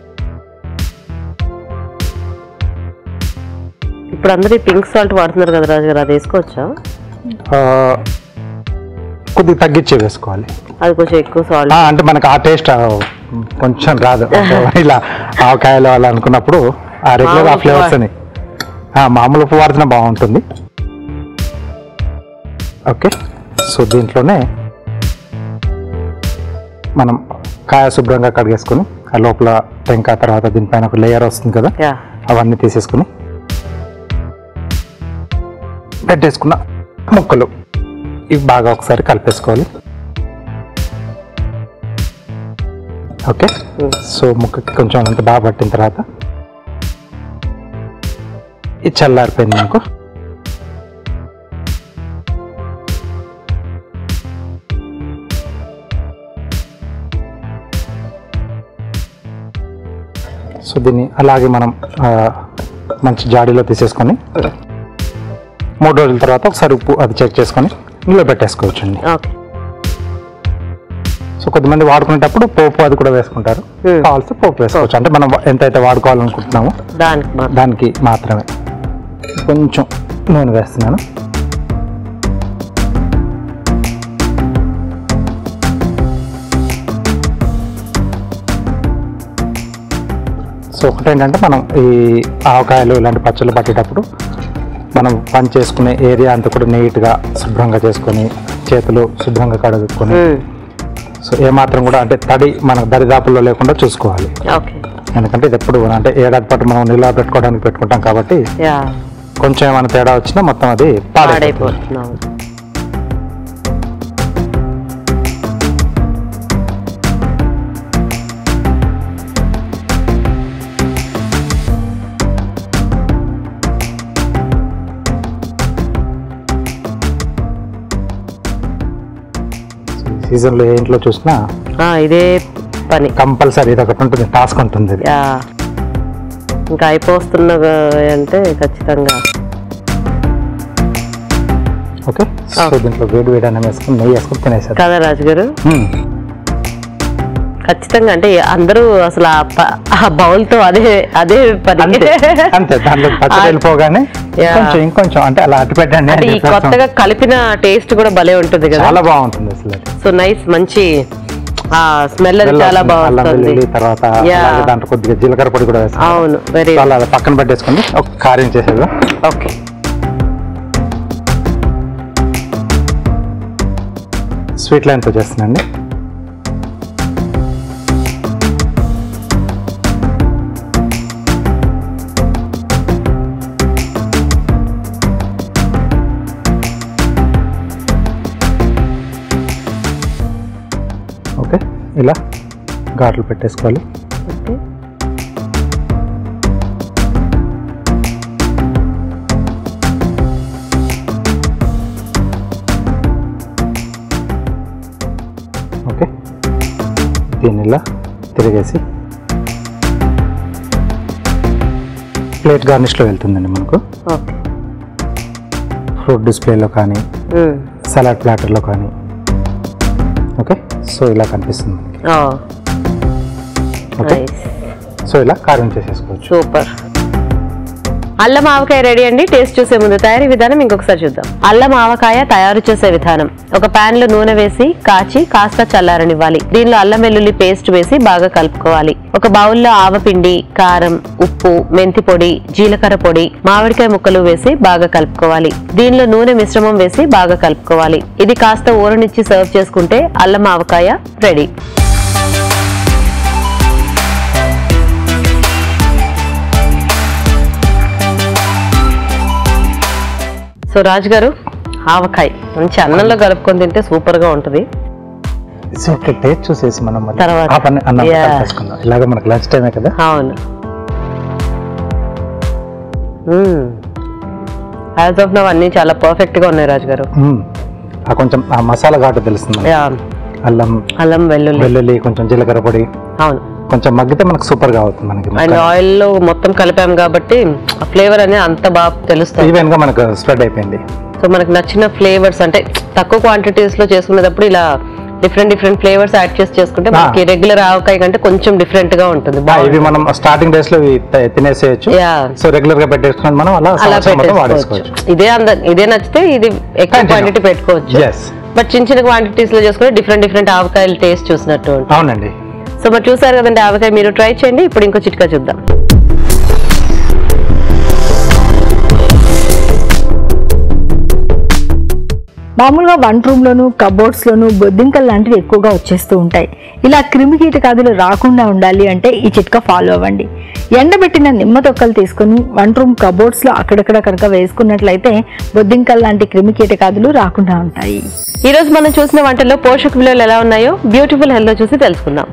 [SPEAKER 1] ఇప్పుడు అందరూ పింక్ సాల్ట్ వాడుతున్నారు కదా రాజు గారు అది వేసుకోవచ్చా
[SPEAKER 2] ఆ, కొద్దిగా తగ్గించే వేసుకోవాలి
[SPEAKER 1] అది కొంచెం ఎక్కువ సాల్ట్
[SPEAKER 2] ఆ, అంటే మనకు ఆ టేస్ట్ కొంచెం రాదు ఇలా ఆవకాయలు అలా అనుకున్నప్పుడు ఆ రెగ్యులర్ ఆ
[SPEAKER 1] మామూలు
[SPEAKER 2] ఫ్లేవర్స్
[SPEAKER 1] ఉప్పు
[SPEAKER 2] అని ఆ, మామూలు ఉప్పు వాడితేనే బాగుంటుంది ఓకే సో దీంట్లోనే మనం కాయ శుభ్రంగా కడిగేసుకొని ఆ లోపల టెంకాయ తర్వాత దీనిపైన ఒక లేయర్ వస్తుంది కదా
[SPEAKER 1] యా
[SPEAKER 2] అవన్నీ తీసేసుకుని పెట్టేసుకున్న ముక్కలు ఇవి బాగా ఒకసారి కలిపేసుకోవాలి ఓకే సో ముక్కకి కొంచెం అంత బాగా పట్టిన తర్వాత ఇది చల్లారిపోయింది మనకు సో దీన్ని అలాగే మనం ఆ, మంచి జాడీలో తీసేసుకొని మూడు రోజుల తర్వాత ఒకసారి ఉప్పు అది చెక్ చేసుకొని ఇందులో పెట్టేసుకోవచ్చు అండి
[SPEAKER 1] ఓకే
[SPEAKER 2] సో కొద్దిమంది వాడుకునేటప్పుడు పోపు అది కూడా వేసుకుంటారు
[SPEAKER 1] Hmm.
[SPEAKER 2] కావాల్సి పోపు వేసుకోవచ్చు అంటే మనం ఎంతైతే వాడుకోవాలనుకుంటున్నామో
[SPEAKER 1] దానికి మాత్రం
[SPEAKER 2] దానికి మాత్రమే కొంచెం నూనె వేస్తున్నాను సో ఒకటి ఏంటంటే మనం ఈ ఆవకాయలు ఇలాంటి పచ్చళ్ళు పట్టేటప్పుడు మనం పని చేసుకునే ఏరియా అంతా కూడా నీట్గా శుభ్రంగా చేసుకొని చేతులు శుభ్రంగా కడుక్కొని
[SPEAKER 1] మ్మ్.
[SPEAKER 2] సో ఏమాత్రం కూడా అంటే తడి మనకు దరిదాపుల్లో లేకుండా చూసుకోవాలి
[SPEAKER 1] ఓకే
[SPEAKER 2] ఎందుకంటే ఇది ఎప్పుడు అంటే ఏడాది పాటు మనం నిల్వ పెట్టుకోవడానికి పెట్టుకుంటాం కాబట్టి
[SPEAKER 1] యా
[SPEAKER 2] కొంచెం ఏమైనా తేడా వచ్చినా మొత్తం అది పాడైపోతుంది
[SPEAKER 1] పాడైపోతున్నాం
[SPEAKER 2] సీజన్లో ఏ ఇంట్లో చూసినా
[SPEAKER 1] ఆ, ఇదే పని
[SPEAKER 2] కంపల్సరీ ఇది ఒకటి ఉంటుంది టాస్క్ ఉంటుంది ఇది
[SPEAKER 1] యా ఇంకా అయిపోతున్న అంటే ఖచ్చితంగా
[SPEAKER 2] ఓకే సో దీంట్లో వేడి వేడి అన్నం వేసుకుని నెయ్యి వేసుకుని తినేసారు
[SPEAKER 1] కదా రాజు గారు ఖచ్చితంగా అంటే అందరూ అసలు ఆ ప- ఆ బౌల్ తో అదే అదే పని
[SPEAKER 2] అంతే అంతే దాంట్లో పచ్చడి వెళ్ళిపోగానే
[SPEAKER 1] Yeah.
[SPEAKER 2] కొంచెం ఇంకొంచెం అంటే అలా అట్టి పెట్టండి
[SPEAKER 1] అంటే
[SPEAKER 2] అని
[SPEAKER 1] ఈ
[SPEAKER 2] చెప్పేస్తాం.
[SPEAKER 1] కొత్తగా కలిపిన టేస్ట్ కూడా భలే ఉంటుంది కదా
[SPEAKER 2] చాలా బాగుంటుంది అసలు అది.
[SPEAKER 1] సో నైస్ మంచి ఆ స్మెల్ అది
[SPEAKER 2] వెల్లుల్లి
[SPEAKER 1] చాలా
[SPEAKER 2] వస్తుంది, అల్లం
[SPEAKER 1] బాగుంటుంది
[SPEAKER 2] వెల్లుల్లి తర్వాత
[SPEAKER 1] Yeah.
[SPEAKER 2] అలాగే దాంట్లో కొద్దిగా జీలకర్ర పొడి కూడా వేస్తాం
[SPEAKER 1] అవును వెరీ
[SPEAKER 2] సో అలా పక్కన పెట్టేసుకోండి ఒక కారం చేసేది
[SPEAKER 1] ఓకే
[SPEAKER 2] స్వీట్ లైన్తో చేస్తున్నాండి ఓకే ఇలా ఘాట్లు పెట్టేసుకోవాలి
[SPEAKER 1] ఓకే
[SPEAKER 2] ఓకే దీన్ని ఇలా తిరిగేసి ప్లేట్ గార్నిష్లో వెళ్తుందండి మనకు
[SPEAKER 1] ఓకే
[SPEAKER 2] ఫ్రూట్ డిస్ప్లేలో కానీ సలాడ్ ప్లాటర్లో కానీ ఓకే సో ఇలా కనిపిస్తుంది మనకి ఓకే
[SPEAKER 1] నైస్
[SPEAKER 2] సో ఇలా కారం చేసేసుకోవచ్చు
[SPEAKER 1] సూపర్ అల్లం ఆవకాయ రెడీ అండి టేస్ట్ చూసే ముందు తయారీ విధానం ఇంకొకసారి చూద్దాం అల్లం ఆవకాయ తయారు చేసే విధానం ఒక పాన్ లో నూనె వేసి కాచి కాస్త చల్లారనివ్వాలి దీనిలో అల్లం వెల్లుల్లి పేస్ట్ వేసి బాగా కలుపుకోవాలి ఒక బౌల్లో ఆవపిండి కారం ఉప్పు మెంతి పొడి జీలకర్ర పొడి మామిడికాయ ముక్కలు వేసి బాగా కలుపుకోవాలి దీనిలో నూనె మిశ్రమం వేసి బాగా కలుపుకోవాలి ఇది కాస్త ఊరనిచ్చి సర్వ్ చేసుకుంటే అల్లం ఆవకాయ రెడీ సో రాజు గారు ఆవకాయ మంచి అన్నంలో కలుపుకొని తింటే సూపర్ గా ఉంటది
[SPEAKER 2] సో ఒక టేస్ట్ చూసేసి మనం మళ్ళీ
[SPEAKER 1] తర్వాత.
[SPEAKER 2] ఆ పని అన్నం
[SPEAKER 1] Yeah.
[SPEAKER 2] కలిపేసుకుందాం ఇలాగ మనకి లంచ్ టైమే కదా
[SPEAKER 1] అవును యాజ్ ఆఫ్ నవ్ అన్ని చాలా పర్ఫెక్ట్ గా ఉన్నాయి రాజు గారు
[SPEAKER 2] మ్మ్. ఆ కొంచెం ఆ మసాలా ఘాటు తెలుస్తుంది మనకి.
[SPEAKER 1] యా
[SPEAKER 2] అల్లం
[SPEAKER 1] అల్లం వెల్లుల్లి
[SPEAKER 2] వెల్లుల్లి కొంచెం జీలకర్ర పొడి
[SPEAKER 1] అవును
[SPEAKER 2] కొంచెం మగ్గితే మనకు సూపర్ గా అవుతుంది మనకి
[SPEAKER 1] అండ్ ఆయిల్ లో మొత్తం కలిపాం కాబట్టి ఆ ఫ్లేవర్ అనేది అంత బాగా తెలుస్తుంది
[SPEAKER 2] ఈవెన్ గా మనకు స్ప్రెడ్ అయిపోయింది
[SPEAKER 1] సో మనకు నచ్చిన ఫ్లేవర్స్ అంటే తక్కువ క్వాంటిటీస్ లో చేసుకునేటప్పుడు ఇలా డిఫరెంట్ డిఫరెంట్ ఫ్లేవర్స్ యాడ్ చేసి చేసుకుంటే మనకి రెగ్యులర్ ఆవకాయ కంటే కొంచెం డిఫరెంట్ గా ఉంటుంది
[SPEAKER 2] ఆ, ఇవి మనం స్టార్టింగ్ డేస్ లో ఇవి త- తినేసేయచ్చు
[SPEAKER 1] Yeah.
[SPEAKER 2] సో రెగ్యులర్ గా పెట్టేసుకుని మనం అలా
[SPEAKER 1] అలా
[SPEAKER 2] సంవత్సరం మొత్తం
[SPEAKER 1] పెట్టేసుకోవచ్చు
[SPEAKER 2] వాడేసుకోవచ్చు
[SPEAKER 1] ఇదే అంద ఇదే నచ్చితే ఇది ఎక్కువ
[SPEAKER 2] Continue.
[SPEAKER 1] క్వాంటిటీ పెట్టుకోవచ్చు
[SPEAKER 2] ఎస్
[SPEAKER 1] బట్ చిన్న చిన్న క్వాంటిటీస్ లో చేసుకుంటే డిఫరెంట్ డిఫరెంట్ ఆవకాయలు టేస్ట్ చూసినట్టు ఉంటుంది
[SPEAKER 2] అవునండి
[SPEAKER 1] సో మరి చూసారు కదండి ఆవకాయ మీరు ట్రై చేయండి ఇప్పుడు ఇంకో చిట్కా చూద్దాం
[SPEAKER 3] మామూలుగా వంట రూమ్ లోను కబోర్డ్స్ లోను బొద్దింకలు లాంటివి ఎక్కువగా వచ్చేస్తూ ఉంటాయి ఇలా క్రిమి కీటకాదులు రాకుండా ఉండాలి అంటే ఈ చిట్కా ఫాలో అవ్వండి ఎండబెట్టిన నిమ్మ తొక్కలు తీసుకుని వంట రూమ్ కబోర్డ్స్ లో అక్కడక్కడ కనుక వేసుకున్నట్లయితే బొద్దింకలు లాంటి క్రిమి కీటకాదులు రాకుండా ఉంటాయి
[SPEAKER 1] ఈ రోజు మనం చూసిన వంటల్లో పోషక విలువలు ఎలా ఉన్నాయో బ్యూటిఫుల్ హెల్త్ లో చూసి తెలుసుకుందాం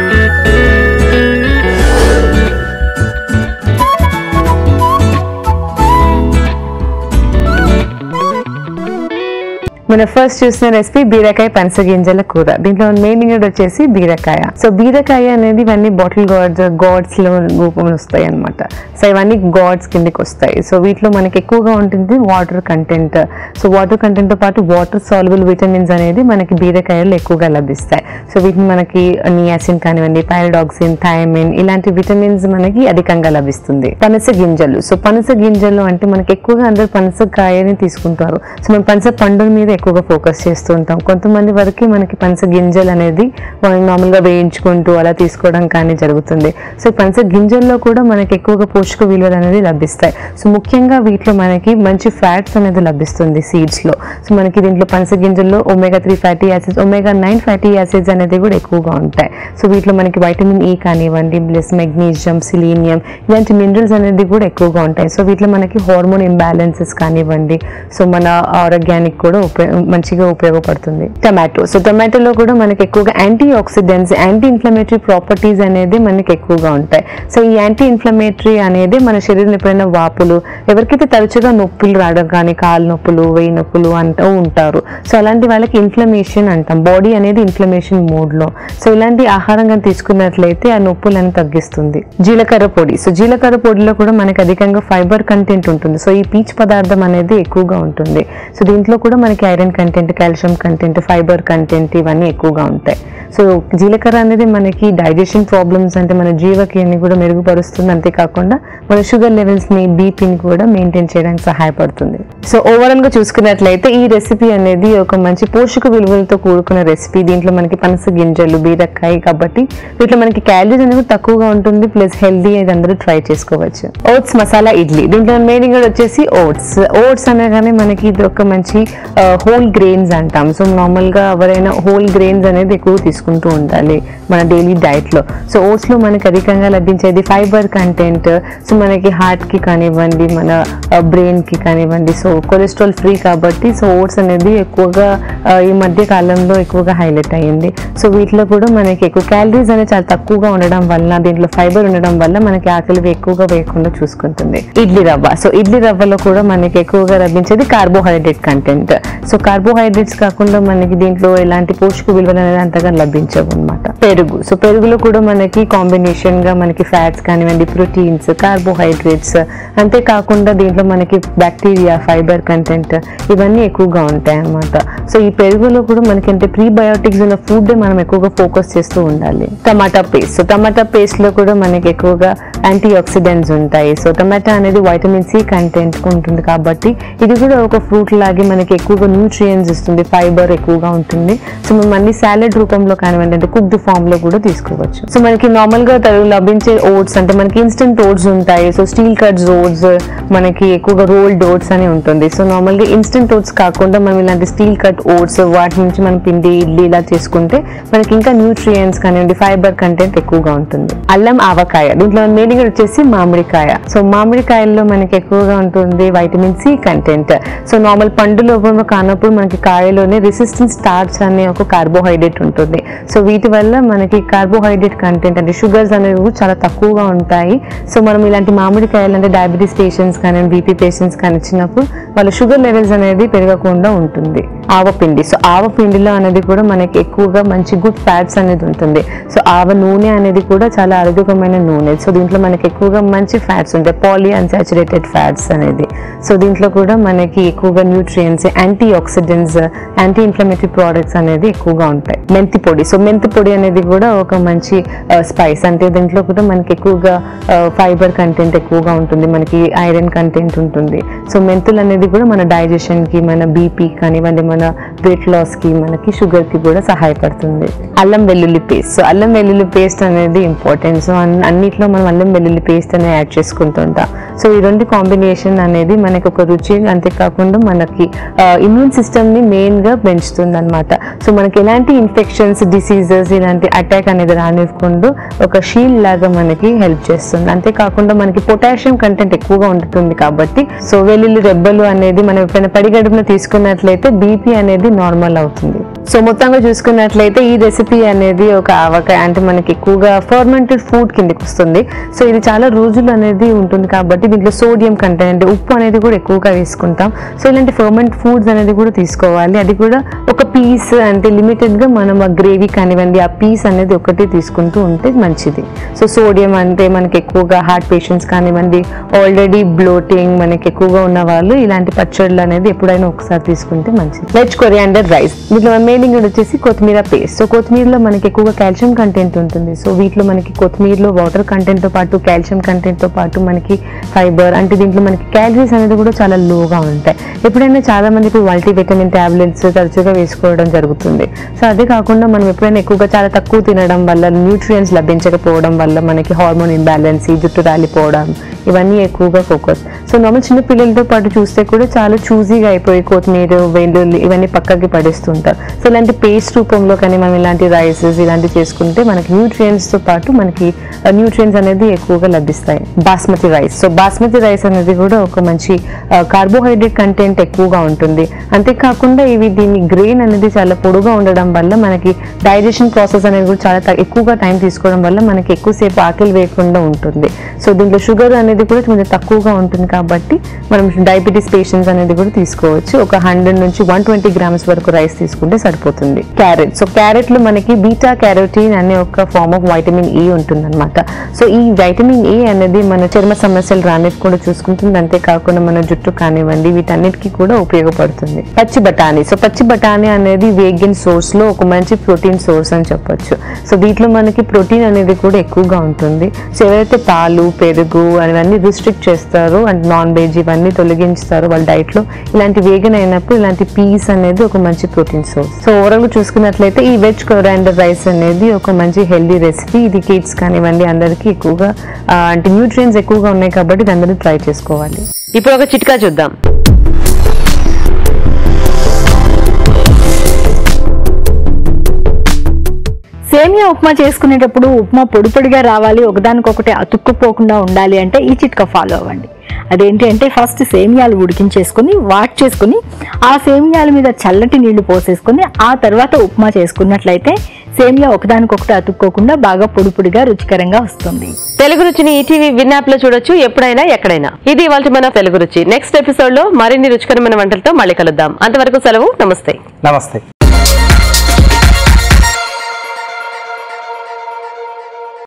[SPEAKER 4] మన ఫస్ట్ చూసిన రెసిపీ బీరకాయ పనసగింజల కూర దీంట్లో మెయిన్ ఇంగ్రీడియంట్ వచ్చేసి బీరకాయ సో బీరకాయ అనేది ఇవన్నీ బాటిల్ గాడ్స్ గాడ్స్ లో రూపంలో వస్తాయి అనమాట సో ఇవన్నీ గాడ్స్ కిందకి వస్తాయి సో వీటిలో మనకి ఎక్కువగా ఉంటుంది water content so water content తో పాటు వాటర్ సాల్యుబుల్ విటమిన్స్ అనేది మనకి బీరకాయలు ఎక్కువగా లభిస్తాయి సో వీటిని మనకి నియాసిన్ కానివ్వండి పైరడాక్సిన్ థైమిన్ ఇలాంటి విటమిన్స్ మనకి అధికంగా లభిస్తుంది పనస గింజలు సో పనస గింజలు అంటే మనకి ఎక్కువగా అందరూ పనసకాయని తీసుకుంటారు సో మనం పనస పండుల మీద ఎక్కువగా ఫోకస్ చేస్తూ ఉంటాం కొంతమంది వరకు మనకి పనస గింజలు అనేది మనం నార్మల్గా వేయించుకుంటూ అలా తీసుకోవడం కానీ జరుగుతుంది సో ఈ పనస గింజల్లో కూడా మనకి ఎక్కువగా పోషక విలువలు అనేది లభిస్తాయి సో ముఖ్యంగా వీటిలో మనకి మంచి ఫ్యాట్స్ అనేది లభిస్తుంది సీడ్స్ లో సో మనకి దీంట్లో పనస గింజల్లో omega three fatty acids omega nine fatty acids అనేది కూడా ఎక్కువగా ఉంటాయి సో వీటిలో మనకి వైటమిన్ ఈ కానివ్వండి ప్లస్ మెగ్నీషియం సిలీనియం ఇలాంటి మినరల్స్ అనేది కూడా ఎక్కువగా ఉంటాయి సో వీటిలో మనకి హార్మోన్ ఇంబ్యాలెన్సెస్ కానివ్వండి సో మన ఆరోగ్యానికి కూడా ఉపయోగ మంచిగా ఉపయోగపడుతుంది టమాటో సో టమాటోలో కూడా మనకి ఎక్కువగా antioxidants anti inflammatory properties అనేది మనకి ఎక్కువగా ఉంటాయి సో ఈ యాంటీ ఇన్ఫ్లమేటరీ అనేది మన శరీరం ఎప్పుడైనా వాపులు ఎవరికైతే తరచుగా నొప్పులు రావడం కానీ కాలు నొప్పులు వెయ్యి నొప్పులు అంటూ ఉంటారు సో అలాంటి వాళ్ళకి ఇన్ఫ్లమేషన్ అంటాం బాడీ అనేది ఇన్ఫ్లమేషన్ మోడ్ లో సో ఇలాంటి ఆహారంగా తీసుకున్నట్లయితే ఆ నొప్పులను తగ్గిస్తుంది జీలకర్ర పొడి సో జీలకర్ర పొడిలో కూడా మనకి అధికంగా ఫైబర్ కంటెంట్ ఉంటుంది సో ఈ పీచు పదార్థం అనేది ఎక్కువగా ఉంటుంది సో దీంట్లో కూడా మనకి iron content calcium content fibre content ఇవన్నీ ఎక్కువగా ఉంటాయి సో జీలకర్ర అనేది మనకి డైజెషన్ ప్రాబ్లమ్స్ అంటే మన జీవక్రియని కూడా మెరుగుపరుస్తుంది అంతేకాకుండా మన షుగర్ లెవెల్స్ ని బీపీని కూడా మెయింటైన్ చేయడానికి సహాయపడుతుంది సో ఓవరాల్ గా చూసుకున్నట్లయితే ఈ రెసిపీ అనేది ఒక మంచి పోషక విలువలతో కూడుకున్న రెసిపీ దీంట్లో మనకి పనస గింజలు బీరకాయ కాబట్టి వీటిలో మనకి క్యాలరీస్ అనేది తక్కువగా ఉంటుంది ప్లస్ హెల్దీ అది అందరూ ట్రై చేసుకోవచ్చు ఓట్స్ మసాలా ఇడ్లీ దీంట్లో మెయిన్ ఇంగ్రీడియంట్ వచ్చేసి ఓట్స్ ఓట్స్ అనగానే మనకి ఇది ఒక మంచి హోల్ గ్రెయిన్స్ అంటాం సో నార్మల్ గా ఎవరైనా హోల్ గ్రెయిన్స్ అనేది ఎక్కువ తీసుకుంటూ ఉండాలి మన డైలీ డైట్ లో సో ఓట్స్ లో మనకి అధికంగా లభించేది ఫైబర్ కంటెంట్ సో మనకి హార్ట్ కి కానివ్వండి మన బ్రెయిన్ కి కానివ్వండి సో కొలెస్ట్రాల్ ఫ్రీ కాబట్టి సో ఓట్స్ అనేది ఎక్కువగా ఆ, ఈ మధ్య కాలంలో ఎక్కువగా హైలైట్ అయ్యింది సో వీటిలో కూడా మనకి ఎక్కువ క్యాలరీస్ అనేది చాలా తక్కువగా ఉండడం వల్ల దీంట్లో ఫైబర్ ఉండడం వల్ల మనకి ఆకలి ఎక్కువగా వేయకుండా చూసుకుంటుంది ఇడ్లీ రవ్వ సో ఇడ్లీ రవ్వలో కూడా మనకి ఎక్కువగా లభించేది కార్బోహైడ్రేట్ కంటెంట్ సో కార్బోహైడ్రేట్స్ కాకుండా మనకి దీంట్లో ఎలాంటి పోషక విలువలు అనేది అంతగా లభించవు అనమాట పెరుగు సో పెరుగులో కూడా మనకి కాంబినేషన్ గా మనకి ఫ్యాట్స్ కానివ్వండి ప్రోటీన్స్ కార్బోహైడ్రేట్స్ అంతేకాకుండా దీంట్లో మనకి బ్యాక్టీరియా ఫైబర్ కంటెంట్ ఇవన్నీ ఎక్కువగా ఉంటాయి అన్నమాట సో ఈ పెరుగులో కూడా మనకి అంటే ప్రీబయోటిక్స్ ఉన్న ఫుడ్ మనం ఎక్కువగా ఫోకస్ చేస్తూ ఉండాలి టమాటా పేస్ట్ సో టమాటా పేస్ట్ లో కూడా మనకి ఎక్కువగా యాంటీ ఆక్సిడెంట్స్ ఉంటాయి సో టమాటా అనేది వైటమిన్ సి కంటెంట్ ఉంటుంది కాబట్టి ఇది కూడా ఒక ఫ్రూట్ లాగే మనకి ఎక్కువగా న్యూట్రియన్స్ ఇస్తుంది ఫైబర్ ఎక్కువగా ఉంటుంది సో మనం అన్ని సాలెడ్ రూపంలో కానివ్వండి అంటే కుక్డ్ ఫామ్ లో కూడా తీసుకోవచ్చు సో మనకి నార్మల్ గా తరు- లభించే ఓట్స్ అంటే మనకి ఇన్స్టెంట్ ఓట్స్ ఉంటాయి సో స్టీల్ కట్స్ ఓట్స్ మనకి ఎక్కువగా రోల్డ్ ఓట్స్ అని ఉంటుంది సో నార్మల్ గా ఇన్స్టెంట్ ఓట్స్ కాకుండా మనం ఇలాంటి స్టీల్ కట్ ఓట్స్ వాటి నుంచి మనం పిండి ఇడ్లీ ఇలా చేసుకుంటే మనకి ఇంకా న్యూట్రియన్స్ కానివ్వండి ఫైబర్ కంటెంట్ ఎక్కువగా ఉంటుంది అల్లం ఆవకాయ దీంట్లో మెయిన్ వచ్చేసి మామిడికాయ సో మామిడికాయల్లో మనకి ఎక్కువగా ఉంటుంది vitamin C content so normal పండు లోపంలో కానప్పుడు మనకి కాయలోనే రెసిస్టెంట్ స్టార్చ్ అనే ఒక కార్బోహైడ్రేట్ ఉంటుంది సో వీటి వల్ల మనకి కార్బోహైడ్రేట్ కంటెంట్ అంటే షుగర్స్ అనేవి కూడా చాలా తక్కువగా ఉంటాయి సో మనం ఇలాంటి మామిడికాయలు అంటే డయాబెటీస్ పేషెంట్స్ కానీ బీపీ పేషెంట్స్ కానీ ఇచ్చినప్పుడు వాళ్ళ షుగర్ లెవెల్స్ అనేది పెరగకుండా ఉంటుంది ఆవపిండి సో ఆవపిండిలో అనేది కూడా మనకి ఎక్కువగా మంచి గుడ్ ఫ్యాట్స్ అనేది ఉంటుంది సో ఆవ నూనె అనేది కూడా చాలా ఆరోగ్యకరమైన నూనె సో దీంట్లో మనకి ఎక్కువగా మంచి ఫ్యాట్స్ ఉంటాయి పాలీ అన్సాచురేటెడ్ ఫ్యాట్స్ అనేది సో దీంట్లో కూడా మనకి ఎక్కువగా nutrients antioxidants anti inflammatory products అనేది ఎక్కువగా ఉంటాయి మెంతి పొడి సో మెంతి పొడి అనేది కూడా ఒక మంచి స్పైస్ అంటే దీంట్లో కూడా మనకి ఎక్కువగా ఫైబర్ కంటెంట్ ఎక్కువగా ఉంటుంది మనకి ఐరన్ కంటెంట్ ఉంటుంది సో మెంతులు అనేది కూడా మన డైజెషన్ కి మన బీపీ కానివ్వండి మన
[SPEAKER 6] మన వెయిట్ లాస్కి మనకి షుగర్కి కూడా సహాయపడుతుంది అల్లం వెల్లుల్లి పేస్ట్ సో అల్లం వెల్లుల్లి పేస్ట్ అనేది ఇంపార్టెంట్ సో అన్- అన్నిట్లో మనం అల్లం వెల్లుల్లి పేస్ట్ అనేది యాడ్ చేసుకుంటుంటాం సో ఈ రెండు కాంబినేషన్ అనేది మనకి ఒక రుచి అంతేకాకుండా మనకి ఇమ్యూన్ సిస్టమ్ని మెయిన్గా పెంచుతుంది అనమాట సో మనకి ఎలాంటి ఇన్ఫెక్షన్స్ డిసీజెస్ ఇలాంటి అటాక్ అనేది రానివ్వకుండా ఒక షీల్డ్ లాగా మనకి హెల్ప్ చేస్తుంది అంతేకాకుండా మనకి పొటాషియం కంటెంట్ ఎక్కువగా ఉంటుంది కాబట్టి సో వెల్లుల్లి రెబ్బలు అనేది మనం ఎప్పుడైనా పడిగడుపున తీసుకున్నట్లయితే బీపీ అనేది నార్మల్ అవుతుంది సో మొత్తంగా చూసుకున్నట్లయితే ఈ రెసిపీ అనేది ఒక ఆవకాయ అంటే మనకి ఎక్కువగా ఫర్మెంటెడ్ ఫుడ్ కిందకి వస్తుంది సో ఇది చాలా రోజులు అనేది ఉంటుంది కాబట్టి దీంట్లో సోడియం కంటెంట్ ఉప్పు అనేది కూడా ఎక్కువగా వేసుకుంటాం సో ఇలాంటి ఫర్మెంట్ ఫుడ్స్ అనేది కూడా తీసుకోవాలి అది కూడా ఒక పీస్ అంటే లిమిటెడ్గా మనం ఆ గ్రేవీ కానివ్వండి ఆ పీస్ అనేది ఒకటి తీసుకుంటూ ఉంటే మంచిది సో సోడియం అంటే మనకి ఎక్కువగా హార్ట్ పేషెంట్స్ కానివ్వండి ఆల్రెడీ బ్లోటింగ్ మనకి ఎక్కువగా ఉన్న వాళ్ళు ఇలాంటి పచ్చళ్ళు అనేది ఎప్పుడైనా ఒకసారి తీసుకుంటే మంచిది వెజ్ కొరియాండర్ రైస్ దీంట్లో మెయిన్ ఇంగ్రీడియంట్ వచ్చేసి కొత్తిమీర పేస్ట్ సో కొత్తిమీరలో మనకి ఎక్కువగా కాల్షియం కంటెంట్ ఉంటుంది సో వీటిలో మనకి కొత్తిమీరలో వాటర్ కంటెంట్ తో పాటు కాల్షియం కంటెంట్ తో పాటు మనకి ఫైబర్ అంటే దీంట్లో మనకి క్యాలరీస్ అనేది కూడా చాలా లోగా ఉంటాయి ఎప్పుడైనా చాలా మంది ఇప్పుడు మల్టీ విటమిన్ టాబ్లెట్స్ తరచుగా వేసుకోవడం జరుగుతుంది సో అదే కాకుండా మనం ఎప్పుడైనా ఎక్కువగా చాలా తక్కువ తినడం వల్ల న్యూట్రియంట్స్ లభించకపోవడం వల్ల మనకి హార్మోన్ ఇంబ్యాలెన్స్ జుట్టు రాలిపోవడం ఇవన్నీ ఎక్కువగా ఫోకస్ సో నార్మల్ చిన్న పిల్లలతో పాటు చూస్తే కూడా చాలా చూజీగా అయిపోయి కొత్తిమీర వెల్లుల్లి ఇవన్నీ పక్కకి పడేస్తుంటారు సో ఇలాంటి పేస్ట్ రూపంలో కానీ మనం ఇలాంటి రైసెస్ ఇలాంటివి చేసుకుంటే మనకి nutrients తో పాటు మనకి న్యూట్రియంట్స్ అనేది ఎక్కువగా లభిస్తాయి basmati rice so basmati rice అనేది కూడా ఒక మంచి కార్బోహైడ్రేట్ కంటెంట్ ఎక్కువగా ఉంటుంది అంతేకాకుండా ఇవి దీని గ్రెయిన్ అనేది చాలా పొడుగా ఉండడం వల్ల మనకి డైజెషన్ ప్రాసెస్ అనేది కూడా చాలా త- ఎక్కువగా టైం తీసుకోవడం వల్ల మనకి ఎక్కువసేపు ఆకలి వేయకుండా ఉంటుంది సో దీంట్లో షుగర్ అనేది కూడా కొంచెం తక్కువగా ఉంటుంది కాబట్టి మనం డయాబెటీస్ పేషెంట్స్ అనేది కూడా తీసుకోవచ్చు ఒక హండ్రెడ్ నుంచి వన్ ట్వంటీ గ్రామ్స్ వరకు రైస్ తీసుకుంటే సరిపోతుంది క్యారెట్ సో క్యారెట్ లో మనకి బీటా క్యారోటీన్ అనే ఒక ఫార్మ్ ఆఫ్ వైటమిన్ ఈ ఉంటుంది అనమాట సో ఈ వైటమిన్ ఏ అనేది మన చర్మ సమస్యలు రానివ్వకుండా చూసుకుంటుంది అంతేకాకుండా మన జుట్టు కానివ్వండి వీటన్నిటికీ కూడా ఉపయోగపడుతుంది పచ్చి బఠానీ సో పచ్చి బఠానీ అనేది వేగిన్ సోర్స్ లో ఒక మంచి ప్రోటీన్ సోర్స్ అని చెప్పొచ్చు సో దీంట్లో మనకి ప్రోటీన్ అనేది కూడా ఎక్కువగా ఉంటుంది సో ఎవరైతే పాలు పెరుగు అవన్నీ రిస్ట్రిక్ట్ చేస్తారో అండ్ నాన్ వెజ్ ఇవన్నీ తొలగించుతారో వాళ్ళ డైట్ లో ఇలాంటి వేగన్ అయినప్పుడు ఇలాంటి పీస్ అనేది ఒక మంచి ప్రోటీన్ సోర్స్ సో ఓవరాల్ గా చూసుకున్నట్లయితే ఈ వెజ్ కొరాండర్ రైస్ అనేది ఒక మంచి హెల్దీ రెసిపీ ఇది కిడ్స్ కానివ్వండి అందరికీ ఎక్కువగా ఆ, అంటే న్యూట్రియన్స్ ఎక్కువగా ఉన్నాయి కాబట్టి ఇది అందరూ ట్రై చేసుకోవాలి
[SPEAKER 1] ఇప్పుడు ఒక చిట్కా చూద్దాం
[SPEAKER 3] సేమియా ఉప్మా చేసుకునేటప్పుడు ఉప్మా పొడి పొడిగా రావాలి ఒకదానికొకటి అతుక్కుపోకుండా ఉండాలి అంటే ఈ చిట్కా ఫాలో అవ్వండి అదేంటి అంటే ఫస్ట్ సేమియాలు ఉడికించేసుకొని వాట్ చేసుకుని ఆ సేమియాల మీద చల్లటి నీళ్లు పోసేసుకొని ఆ తర్వాత ఉప్మా చేసుకున్నట్లయితే సేమియా ఒకదానికొకటి అతుక్కోకుండా బాగా పొడి పొడిగా రుచికరంగా వస్తుంది
[SPEAKER 1] తెలుగు రుచిని ఈటీవీ విన్ యాప్ లో చూడొచ్చు ఎప్పుడైనా ఎక్కడైనా ఇది ఇవాళ మన తెలుగు రుచి నెక్స్ట్ ఎపిసోడ్ లో మరిన్ని రుచికరమైన వంటలతో మళ్ళీ కలుద్దాం అంతవరకు సెలవు నమస్తే
[SPEAKER 2] నమస్తే